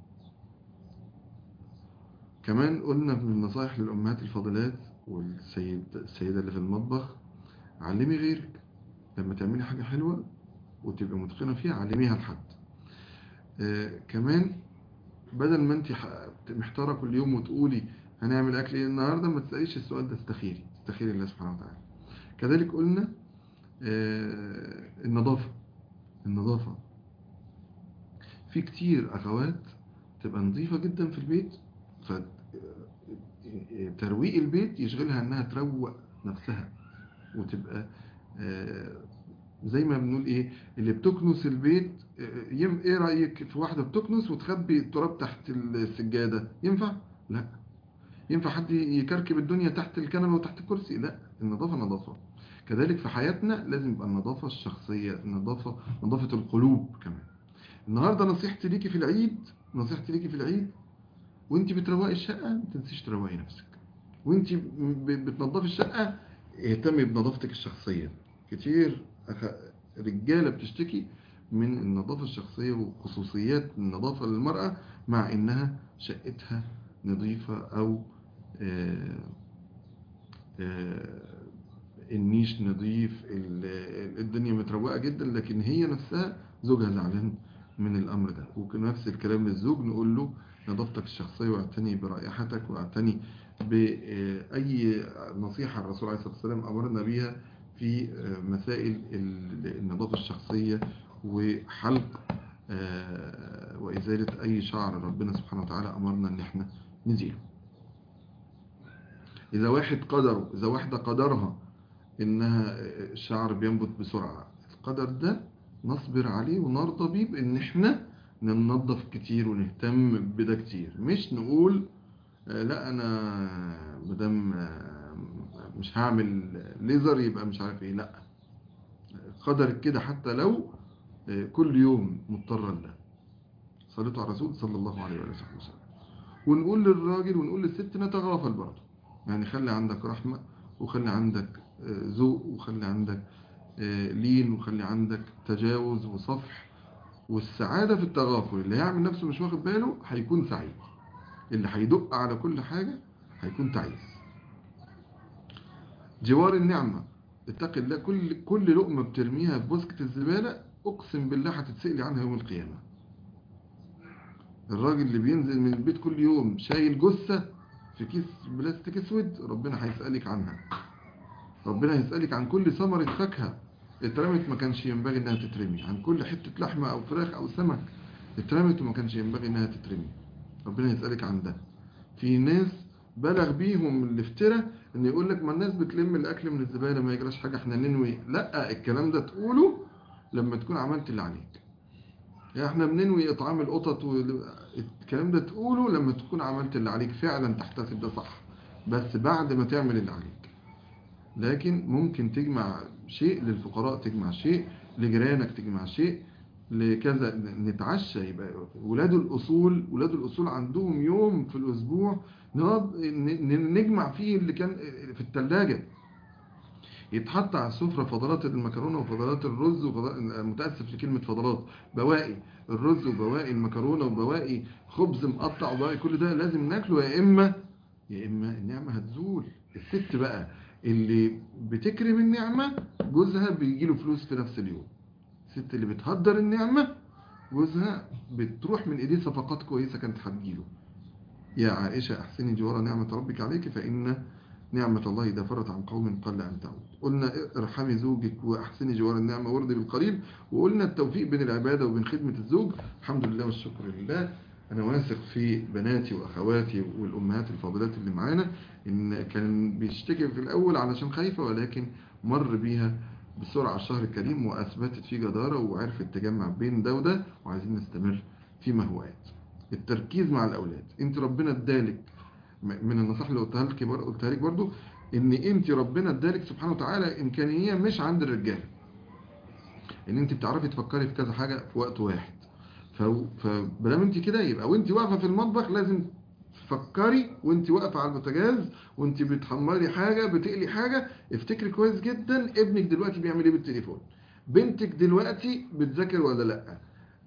S1: كمان قلنا من النصائح للأمهات الفاضلات والسيد السيدة اللي في المطبخ علمي غيرك لما تعملي حاجة حلوة وتبقى متقنة فيها علميها لحد كمان بدل ما انت محتارة كل يوم وتقولي هنعمل اكل ايه النهاردة ما تسأليش السؤال ده استخيري استخيري الله سبحانه وتعالى كذلك قلنا آه النظافة النظافة في كتير اخوات تبقى نظيفة جدا في البيت فترويق البيت يشغلها انها تروق نفسها وتبقى آه زي ما بنقول ايه اللي بتكنس البيت يم ايه رأيك في واحدة بتكنس وتخبي التراب تحت السجادة ينفع لا ينفع حد يكركب الدنيا تحت الكنبة وتحت الكرسي لا النظافة نظافة كذلك في حياتنا لازم يبقى النظافة الشخصية النظافة نظافة القلوب كمان النهاردة نصيحتي ليكي في العيد نصيحتي ليكي في العيد وانت بتروقي الشقة ما تنسيش تروقي نفسك وانت بتنظفي الشقة اهتمي بنظافتك الشخصية كتير رجالة بتشتكي من النظافة الشخصية وخصوصيات النظافة للمرأة مع انها شقتها نظيفة او آآ آآ النيش نظيف الدنيا متروقة جدا لكن هي نفسها زوجها زعلان من الامر ده ونفس الكلام للزوج نقول له نظافتك الشخصية واعتني برائحتك واعتني بأي نصيحة الرسول عليه الصلاة والسلام أمرنا بيها في مسائل النظافة الشخصية وحلق وإزالة أي شعر ربنا سبحانه وتعالى أمرنا أن احنا نزيله إذا واحد قدره إذا واحدة قدرها إنها الشعر بينبت بسرعة القدر ده نصبر عليه ونرضى بيه بإن إحنا ننظف كتير ونهتم بده كتير مش نقول آه، لا أنا مدام آه، مش هعمل ليزر يبقى مش عارف إيه لا قدرك كده حتى لو آه، كل يوم مضطرا له صليتوا على الرسول صلى الله عليه وآله وسلم ونقول للراجل ونقول للست نتغافل برضه يعني خلي عندك رحمة وخلي عندك آه، ذوق وخلي عندك آه، لين وخلي عندك تجاوز وصفح والسعادة في التغافل اللي هيعمل نفسه مش واخد باله هيكون سعيد اللي هيدق على كل حاجة هيكون تعيس جوار النعمة اتق الله كل كل لقمة بترميها في بسكة الزبالة أقسم بالله هتتسألي عنها يوم القيامة الراجل اللي بينزل من البيت كل يوم شايل جثة في كيس بلاستيك اسود ربنا هيسألك عنها ربنا هيسألك عن كل ثمرة فاكهة اترمت ما كانش ينبغي انها تترمي عن كل حتة لحمة او فراخ او سمك اترمت وما كانش ينبغي انها تترمي ربنا يسألك عن ده في ناس بلغ بيهم الافتراء ان يقول لك ما الناس بتلم الاكل من الزبالة ما يجراش حاجة احنا ننوي لا الكلام ده تقوله لما تكون عملت اللي عليك يعني احنا بننوي اطعام القطط والكلام ده تقوله لما تكون عملت اللي عليك فعلا تحتسب ده صح بس بعد ما تعمل اللي عليك لكن ممكن تجمع شيء للفقراء تجمع شيء لجيرانك تجمع شيء لكذا نتعشى يبقى ولاد الأصول ولاد الأصول عندهم يوم في الأسبوع نقعد ن- نجمع فيه اللي كان في الثلاجة يتحط على السفرة فضلات المكرونة وفضلات الرز وفضلات متأسف لكلمة فضلات بواقي الرز وبواقي المكرونة وبواقي خبز مقطع وبواقي كل ده لازم ناكله يا إما يا إما النعمة هتزول الست بقى اللي بتكرم النعمة جوزها بيجيله فلوس في نفس اليوم الست اللي بتهدر النعمة جوزها بتروح من ايديه صفقات كويسة كانت هتجيله يا عائشة احسني جوار نعمة ربك عليك فإن نعمة الله إذا فرت عن قوم قل أن تعود قلنا ارحمي زوجك وأحسني جوار النعمة وارضي بالقليل وقلنا التوفيق بين العبادة وبين خدمة الزوج الحمد لله والشكر لله أنا واثق في بناتي وأخواتي والأمهات الفاضلات اللي معانا إن كان بيشتكي في الأول علشان خايفة ولكن مر بيها بسرعة الشهر الكريم وأثبتت فيه جدارة وعرفت تجمع بين ده وده وعايزين نستمر فيما هو آت التركيز مع الأولاد أنت ربنا ادالك من النصائح اللي قلتها لك بر- قلتها لك برضو ان انت ربنا ادالك سبحانه وتعالى امكانيه مش عند الرجاله ان انت بتعرفي تفكري في كذا حاجه في وقت واحد فبدام انت كده يبقى وانت واقفه في المطبخ لازم تفكري وانت واقفه على البوتاجاز وانت بتحمري حاجه بتقلي حاجه افتكري كويس جدا ابنك دلوقتي بيعمل ايه بالتليفون بنتك دلوقتي بتذاكر ولا لا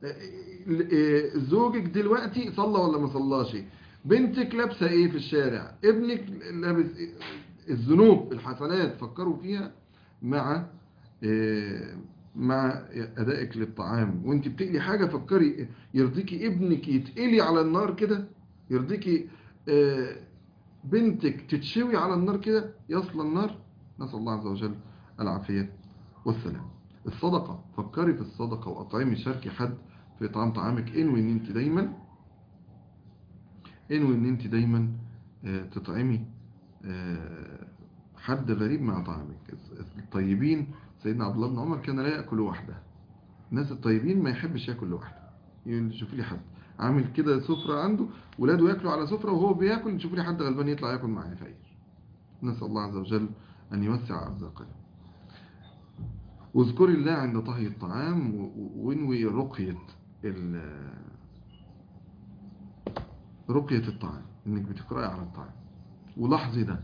S1: اه، زوجك دلوقتي صلى ولا ما صلاش بنتك لابسه ايه في الشارع ابنك لابس إيه؟ الذنوب الحسنات فكروا فيها مع اه، مع ادائك للطعام وانت بتقلي حاجه فكري يرضيكي ابنك يتقلي على النار كده يرضيكي اه، بنتك تتشوي على النار كده يصل النار نسال الله عز وجل العافيه والسلام الصدقه فكري في الصدقه واطعمي شاركي حد في اطعام طعامك انوي ان انت دايما انوي ان انت دايما آه، تطعمي آه، حد غريب مع طعامك الطيبين سيدنا عبد الله بن عمر كان لا ياكل وحده الناس الطيبين ما يحبش ياكل لوحده يقول شوف لي حد عامل كده سفرة عنده ولاده ياكلوا على سفرة وهو بياكل شوف لي حد غلبان يطلع ياكل معايا خير نسأل الله عز وجل أن يوسع أرزاقنا واذكري الله عند طهي الطعام و- و- وانوي رقية ال- رقية الطعام انك بتقرأي على الطعام ولاحظي ده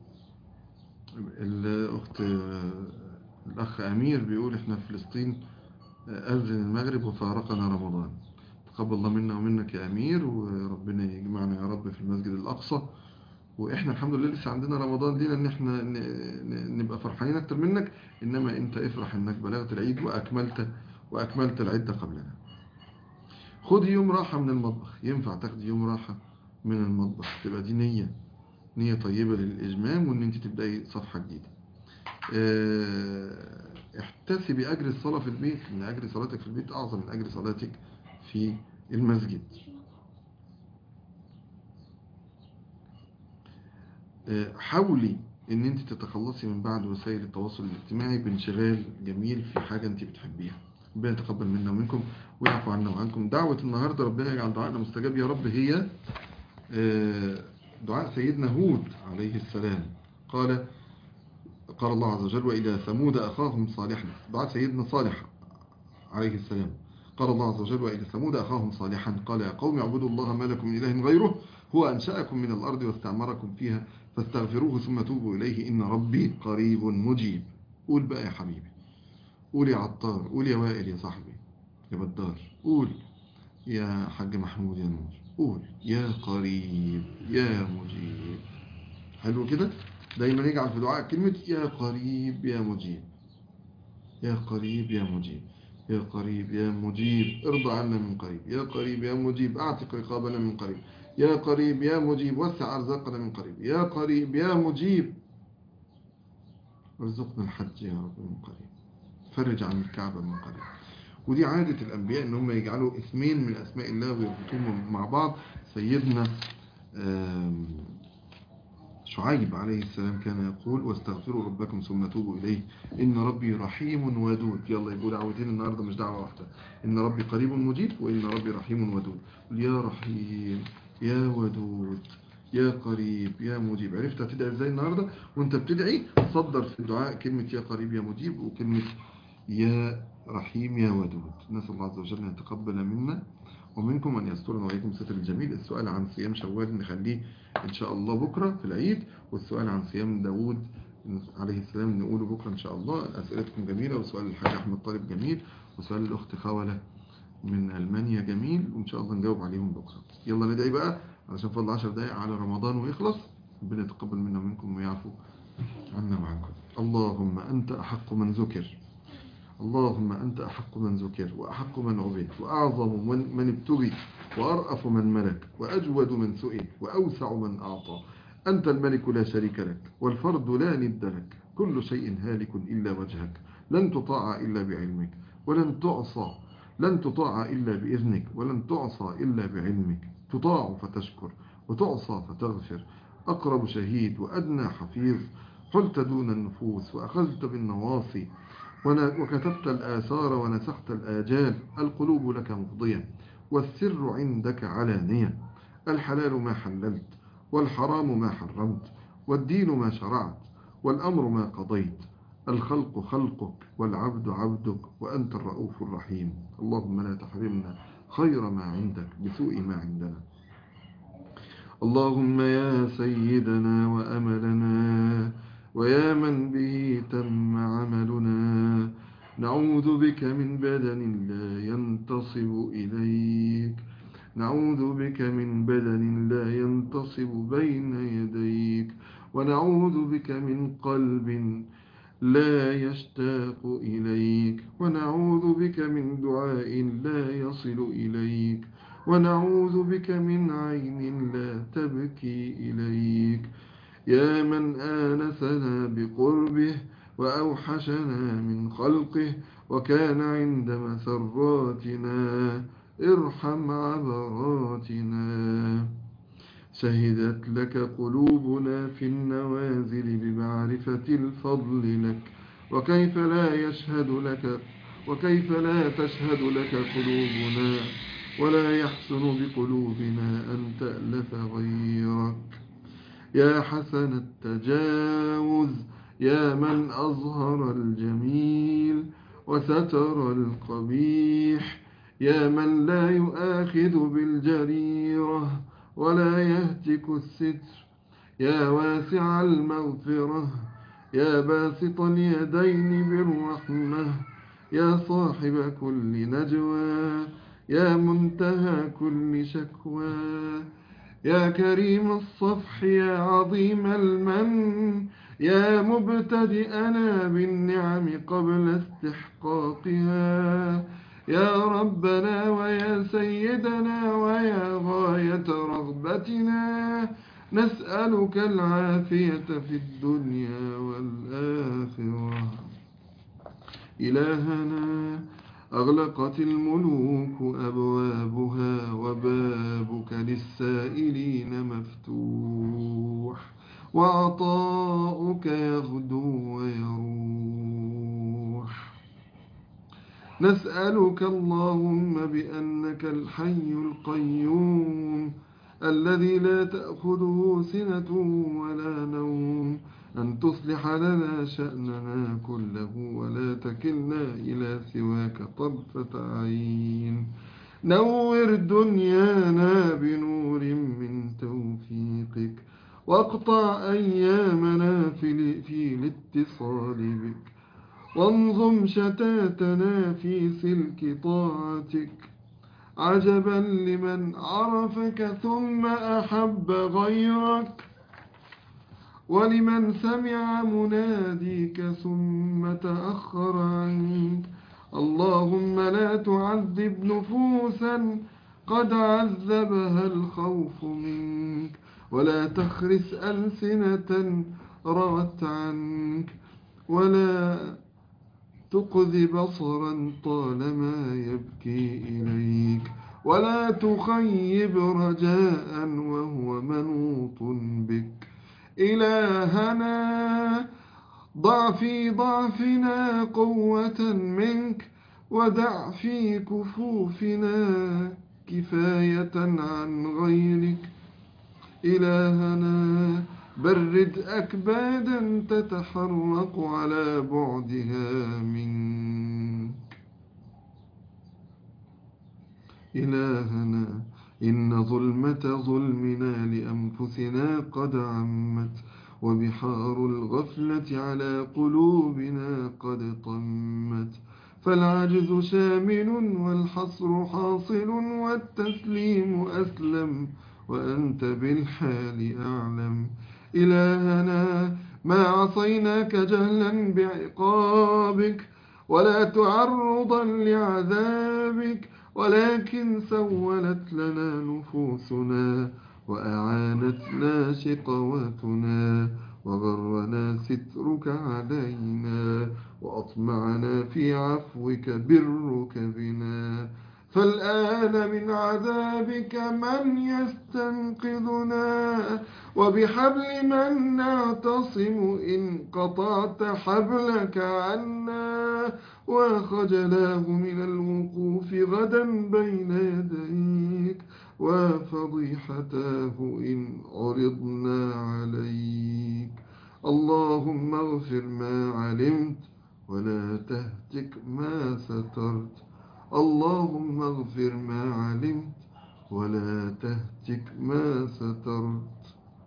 S1: الأخت الأخ أمير بيقول إحنا في فلسطين أذن المغرب وفارقنا رمضان تقبل الله منا ومنك يا أمير وربنا يجمعنا يا رب في المسجد الأقصى وإحنا الحمد لله لسه عندنا رمضان لينا إن إحنا ن- ن- نبقى فرحانين أكتر منك إنما أنت افرح إنك بلغت العيد وأكملت وأكملت العدة قبلنا خدي يوم راحة من المطبخ ينفع تاخدي يوم راحة من المطبخ تبقى دي نية نية طيبة للإجمام وإن أنت تبدأي صفحة جديدة اه، احتسبي أجر الصلاة في البيت إن أجر صلاتك في البيت أعظم من أجر صلاتك في المسجد آه، حاولي ان انت تتخلصي من بعض وسائل التواصل الاجتماعي بانشغال جميل في حاجة انت بتحبيها ربنا يتقبل منا ومنكم ويعفو عنا وعنكم دعوة النهاردة ربنا يجعل دعائنا مستجاب يا رب هي آه، دعاء سيدنا هود عليه السلام قال قال الله عز وجل وإلى ثمود أخاهم صالحا دعاء سيدنا صالح عليه السلام قال الله عز وجل وإلى ثمود أخاهم صالحا قال يا قوم اعبدوا الله ما لكم من إله غيره هو أنشأكم من الأرض واستعمركم فيها فاستغفروه ثم توبوا إليه إن ربي قريب مجيب قول بقى يا حبيبي قول يا عطار قول يا وائل يا صاحبي يا بدار قول يا حاج محمود يا نور قول يا قريب يا مجيب حلو كده دايما يجعل في دعاء كلمة يا قريب يا مجيب يا قريب يا مجيب يا قريب يا مجيب ارضى عنا من قريب يا قريب يا مجيب اعتق رقابنا من قريب يا قريب يا مجيب وسع ارزاقنا من قريب يا قريب يا مجيب ارزقنا الحج يا رب من قريب فرج عن الكعبة من قريب ودي عادة الأنبياء إن هم يجعلوا اسمين من أسماء الله ويربطوهم مع بعض سيدنا آم، شعيب عليه السلام كان يقول واستغفروا ربكم ثم توبوا إليه إن ربي رحيم ودود يلا يقول دعوتين النهاردة مش دعوة واحدة إن ربي قريب مجيب وإن ربي رحيم ودود قل يا رحيم يا ودود يا قريب يا مجيب عرفت هتدعي ازاي النهاردة وانت بتدعي صدر في الدعاء كلمة يا قريب يا مجيب وكلمة يا رحيم يا ودود نسأل الله عز وجل أن يتقبل منا ومنكم أن يسترنا وإياكم ستر الجميل السؤال عن صيام شوال نخليه إن شاء الله بكرة في العيد والسؤال عن صيام داود عليه السلام نقوله بكرة إن شاء الله أسئلتكم جميلة وسؤال الحاج أحمد طالب جميل وسؤال الأخت خولة من ألمانيا جميل وإن شاء الله نجاوب عليهم بكرة يلا ندعي بقى علشان فضل 10 دقايق على رمضان ويخلص ربنا يتقبل منا ومنكم ويعفو عنا وعنكم اللهم أنت أحق من ذكر اللهم أنت أحق من ذكر وأحق من عبد وأعظم من, من ابتغي وأرأف من ملك وأجود من سئل وأوسع من أعطى أنت الملك لا شريك لك والفرد لا ند لك كل شيء هالك إلا وجهك لن تطاع إلا بعلمك ولن تعصى لن تطاع إلا بإذنك ولن تعصى إلا بعلمك تطاع فتشكر وتعصى فتغفر أقرب شهيد وأدنى حفيظ حلت دون النفوس وأخذت بالنواصي وكتبت الآثار ونسخت الآجال القلوب لك مفضية والسر عندك علانية الحلال ما حللت والحرام ما حرمت والدين ما شرعت والأمر ما قضيت الخلق خلقك والعبد عبدك وأنت الرؤوف الرحيم اللهم لا تحرمنا خير ما عندك بسوء ما عندنا اللهم يا سيدنا وأملنا ويا من به تم عملنا نعوذ بك من بدن لا ينتصب إليك نعوذ بك من بدن لا ينتصب بين يديك ونعوذ بك من قلب لا يشتاق إليك ونعوذ بك من دعاء لا يصل إليك ونعوذ بك من عين لا تبكي إليك يا من آنسنا بقربه وأوحشنا من خلقه وكان عند مسراتنا ارحم عبراتنا شهدت لك قلوبنا في النوازل بمعرفة الفضل لك وكيف لا يشهد لك وكيف لا تشهد لك قلوبنا ولا يحسن بقلوبنا أن تألف غيرك يا حسن التجاوز يا من أظهر الجميل وستر القبيح يا من لا يؤاخذ بالجريرة ولا يهتك الستر يا واسع المغفرة يا باسط اليدين بالرحمة يا صاحب كل نجوى يا منتهى كل شكوى يا كريم الصفح يا عظيم المن يا مبتدئنا بالنعم قبل استحقاقها يا ربنا ويا سيدنا ويا غاية رغبتنا نسألك العافية في الدنيا والآخرة إلهنا أغلقت الملوك أبوابها وبابك للسائلين مفتوح وعطاؤك يغدو ويروح نسألك اللهم بأنك الحي القيوم الذي لا تأخذه سنة ولا نوم أن تصلح لنا شأننا كله ولا تكلنا إلى سواك طرفة عين نور دنيانا بنور من توفيقك واقطع أيامنا في, في الاتصال بك وانظم شتاتنا في سلك طاعتك عجبا لمن عرفك ثم أحب غيرك ولمن سمع مناديك ثم تأخر عنك اللهم لا تعذب نفوسا قد عذبها الخوف منك ولا تخرس ألسنة روت عنك ولا تقذ بصرا طالما يبكي إليك ولا تخيب رجاء وهو منوط بك إلهنا ضع في ضعفنا قوة منك ودع في كفوفنا كفاية عن غيرك إلهنا برد أكبادا تتحرق على بعدها منك إلهنا إن ظلمة ظلمنا لأنفسنا قد عمت وبحار الغفلة على قلوبنا قد طمت فالعجز شامل والحصر حاصل والتسليم أسلم وأنت بالحال أعلم إلهنا ما عصيناك جهلا بعقابك ولا تعرضا لعذابك ولكن سولت لنا نفوسنا وأعانتنا شقواتنا وغرنا سترك علينا وأطمعنا في عفوك برك بنا فالآن من عذابك من يستنقذنا وبحبل من نعتصم إن قطعت حبلك عنا وخجلاه من الوقوف غدا بين يديك وفضيحتاه إن عرضنا عليك اللهم اغفر ما علمت ولا تهتك ما سترت اللهم اغفر ما علمت ولا تهتك ما سترت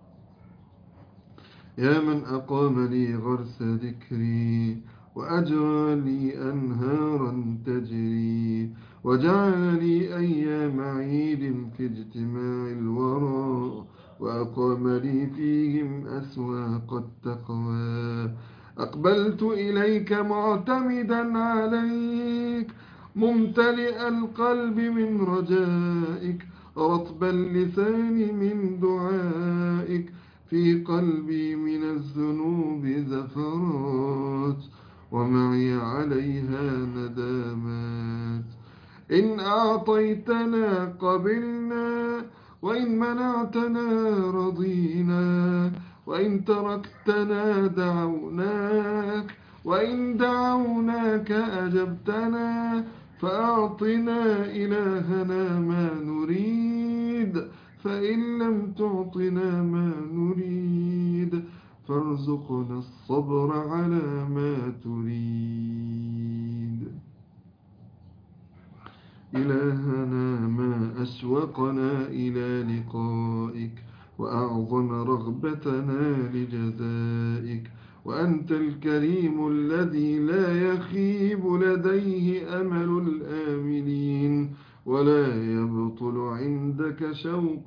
S1: يا من أقام لي غرس ذكري وأجرى لي أنهارا تجري وجعل لي أيام عيد في اجتماع الورى وأقام لي فيهم أسواق التقوى أقبلت إليك معتمدا عليك ممتلئ القلب من رجائك رطب اللسان من دعائك في قلبي من الذنوب زفرات ومعي عليها ندامات إن أعطيتنا قبلنا وإن منعتنا رضينا وإن تركتنا دعوناك وإن دعوناك أجبتنا فأعطنا إلهنا ما نريد فإن لم تعطنا ما نريد فارزقنا الصبر على ما تريد إلهنا ما أشوقنا إلى لقائك وأعظم رغبتنا لجزائك وأنت الكريم الذي لا يخيب لديه أمل الآملين ولا يبطل عندك شوق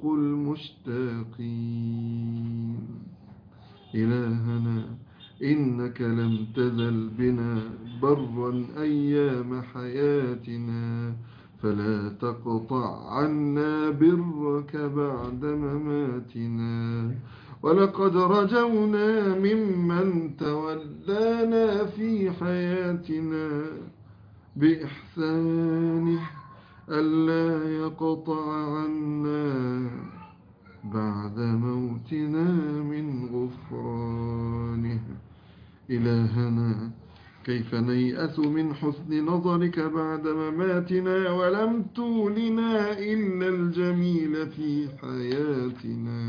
S1: المشتاقين إلهنا إنك لم تزل بنا برا أيام حياتنا فلا تقطع عنا برك بعد مماتنا ولقد رجونا ممن تولانا في حياتنا بإحسانه ألا يقطع عنا بعد موتنا من غفرانه إلهنا كيف نيأس من حسن نظرك بعد مماتنا ولم تولنا إلا الجميل في حياتنا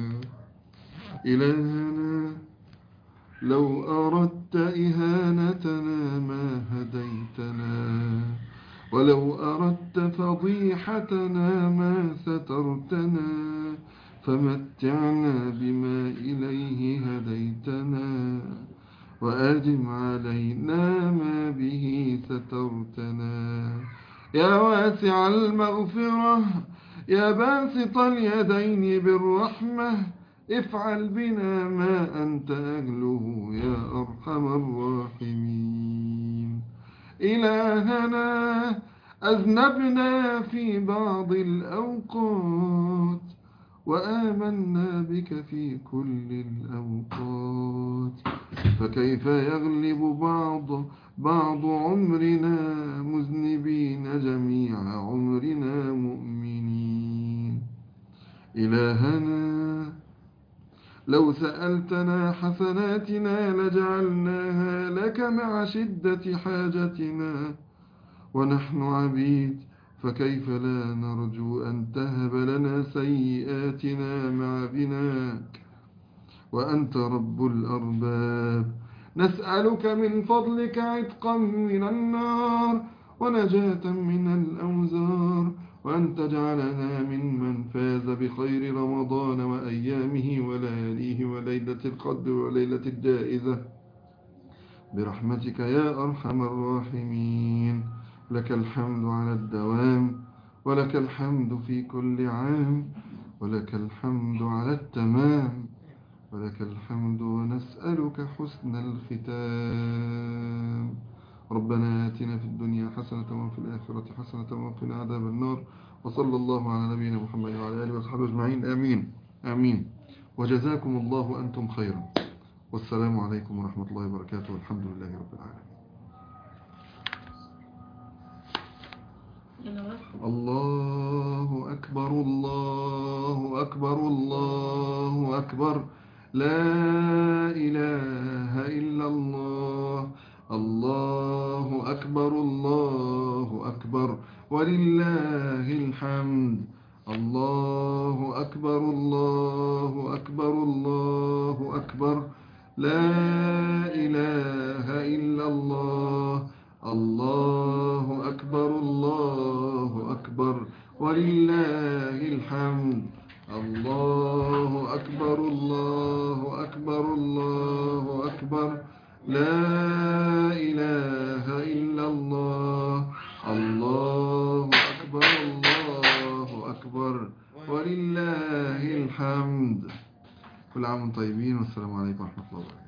S1: إلهنا لو أردت إهانتنا ما هديتنا ولو أردت فضيحتنا ما سترتنا فمتعنا بما إليه هديتنا وأدم علينا ما به سترتنا يا واسع المغفرة يا باسط اليدين بالرحمة افعل بنا ما أنت أهله يا أرحم الراحمين إلهنا أذنبنا في بعض الأوقات وآمنا بك في كل الأوقات فكيف يغلب بعض بعض عمرنا مذنبين جميع عمرنا مؤمنين إلهنا لو سألتنا حسناتنا لجعلناها لك مع شدة حاجتنا ونحن عبيد فكيف لا نرجو أن تهب لنا سيئاتنا مع بناك وأنت رب الأرباب نسألك من فضلك عتقا من النار ونجاة من الأوزار وأن تجعلنا ممن فاز بخير رمضان وأيامه ولياليه وليلة القدر وليلة الجائزة برحمتك يا أرحم الراحمين لك الحمد على الدوام ولك الحمد في كل عام ولك الحمد على التمام ولك الحمد ونسألك حسن الختام ربنا آتنا في الدنيا حسنة وفي الآخرة حسنة وقنا عذاب النار وصلى الله على نبينا محمد وعلى آله وصحبه أجمعين آمين آمين وجزاكم الله أنتم خيرا والسلام عليكم ورحمة الله وبركاته والحمد لله رب العالمين الله أكبر الله أكبر الله أكبر لا إله إلا الله الله أكبر الله أكبر ولله الحمد الله أكبر الله أكبر الله أكبر لا إله إلا الله الله أكبر الله أكبر ولله الحمد الله أكبر الله أكبر الله أكبر لا إله إلا الله الله أكبر الله أكبر ولله الحمد كل عام وانتم طيبين والسلام عليكم ورحمة الله وبركاته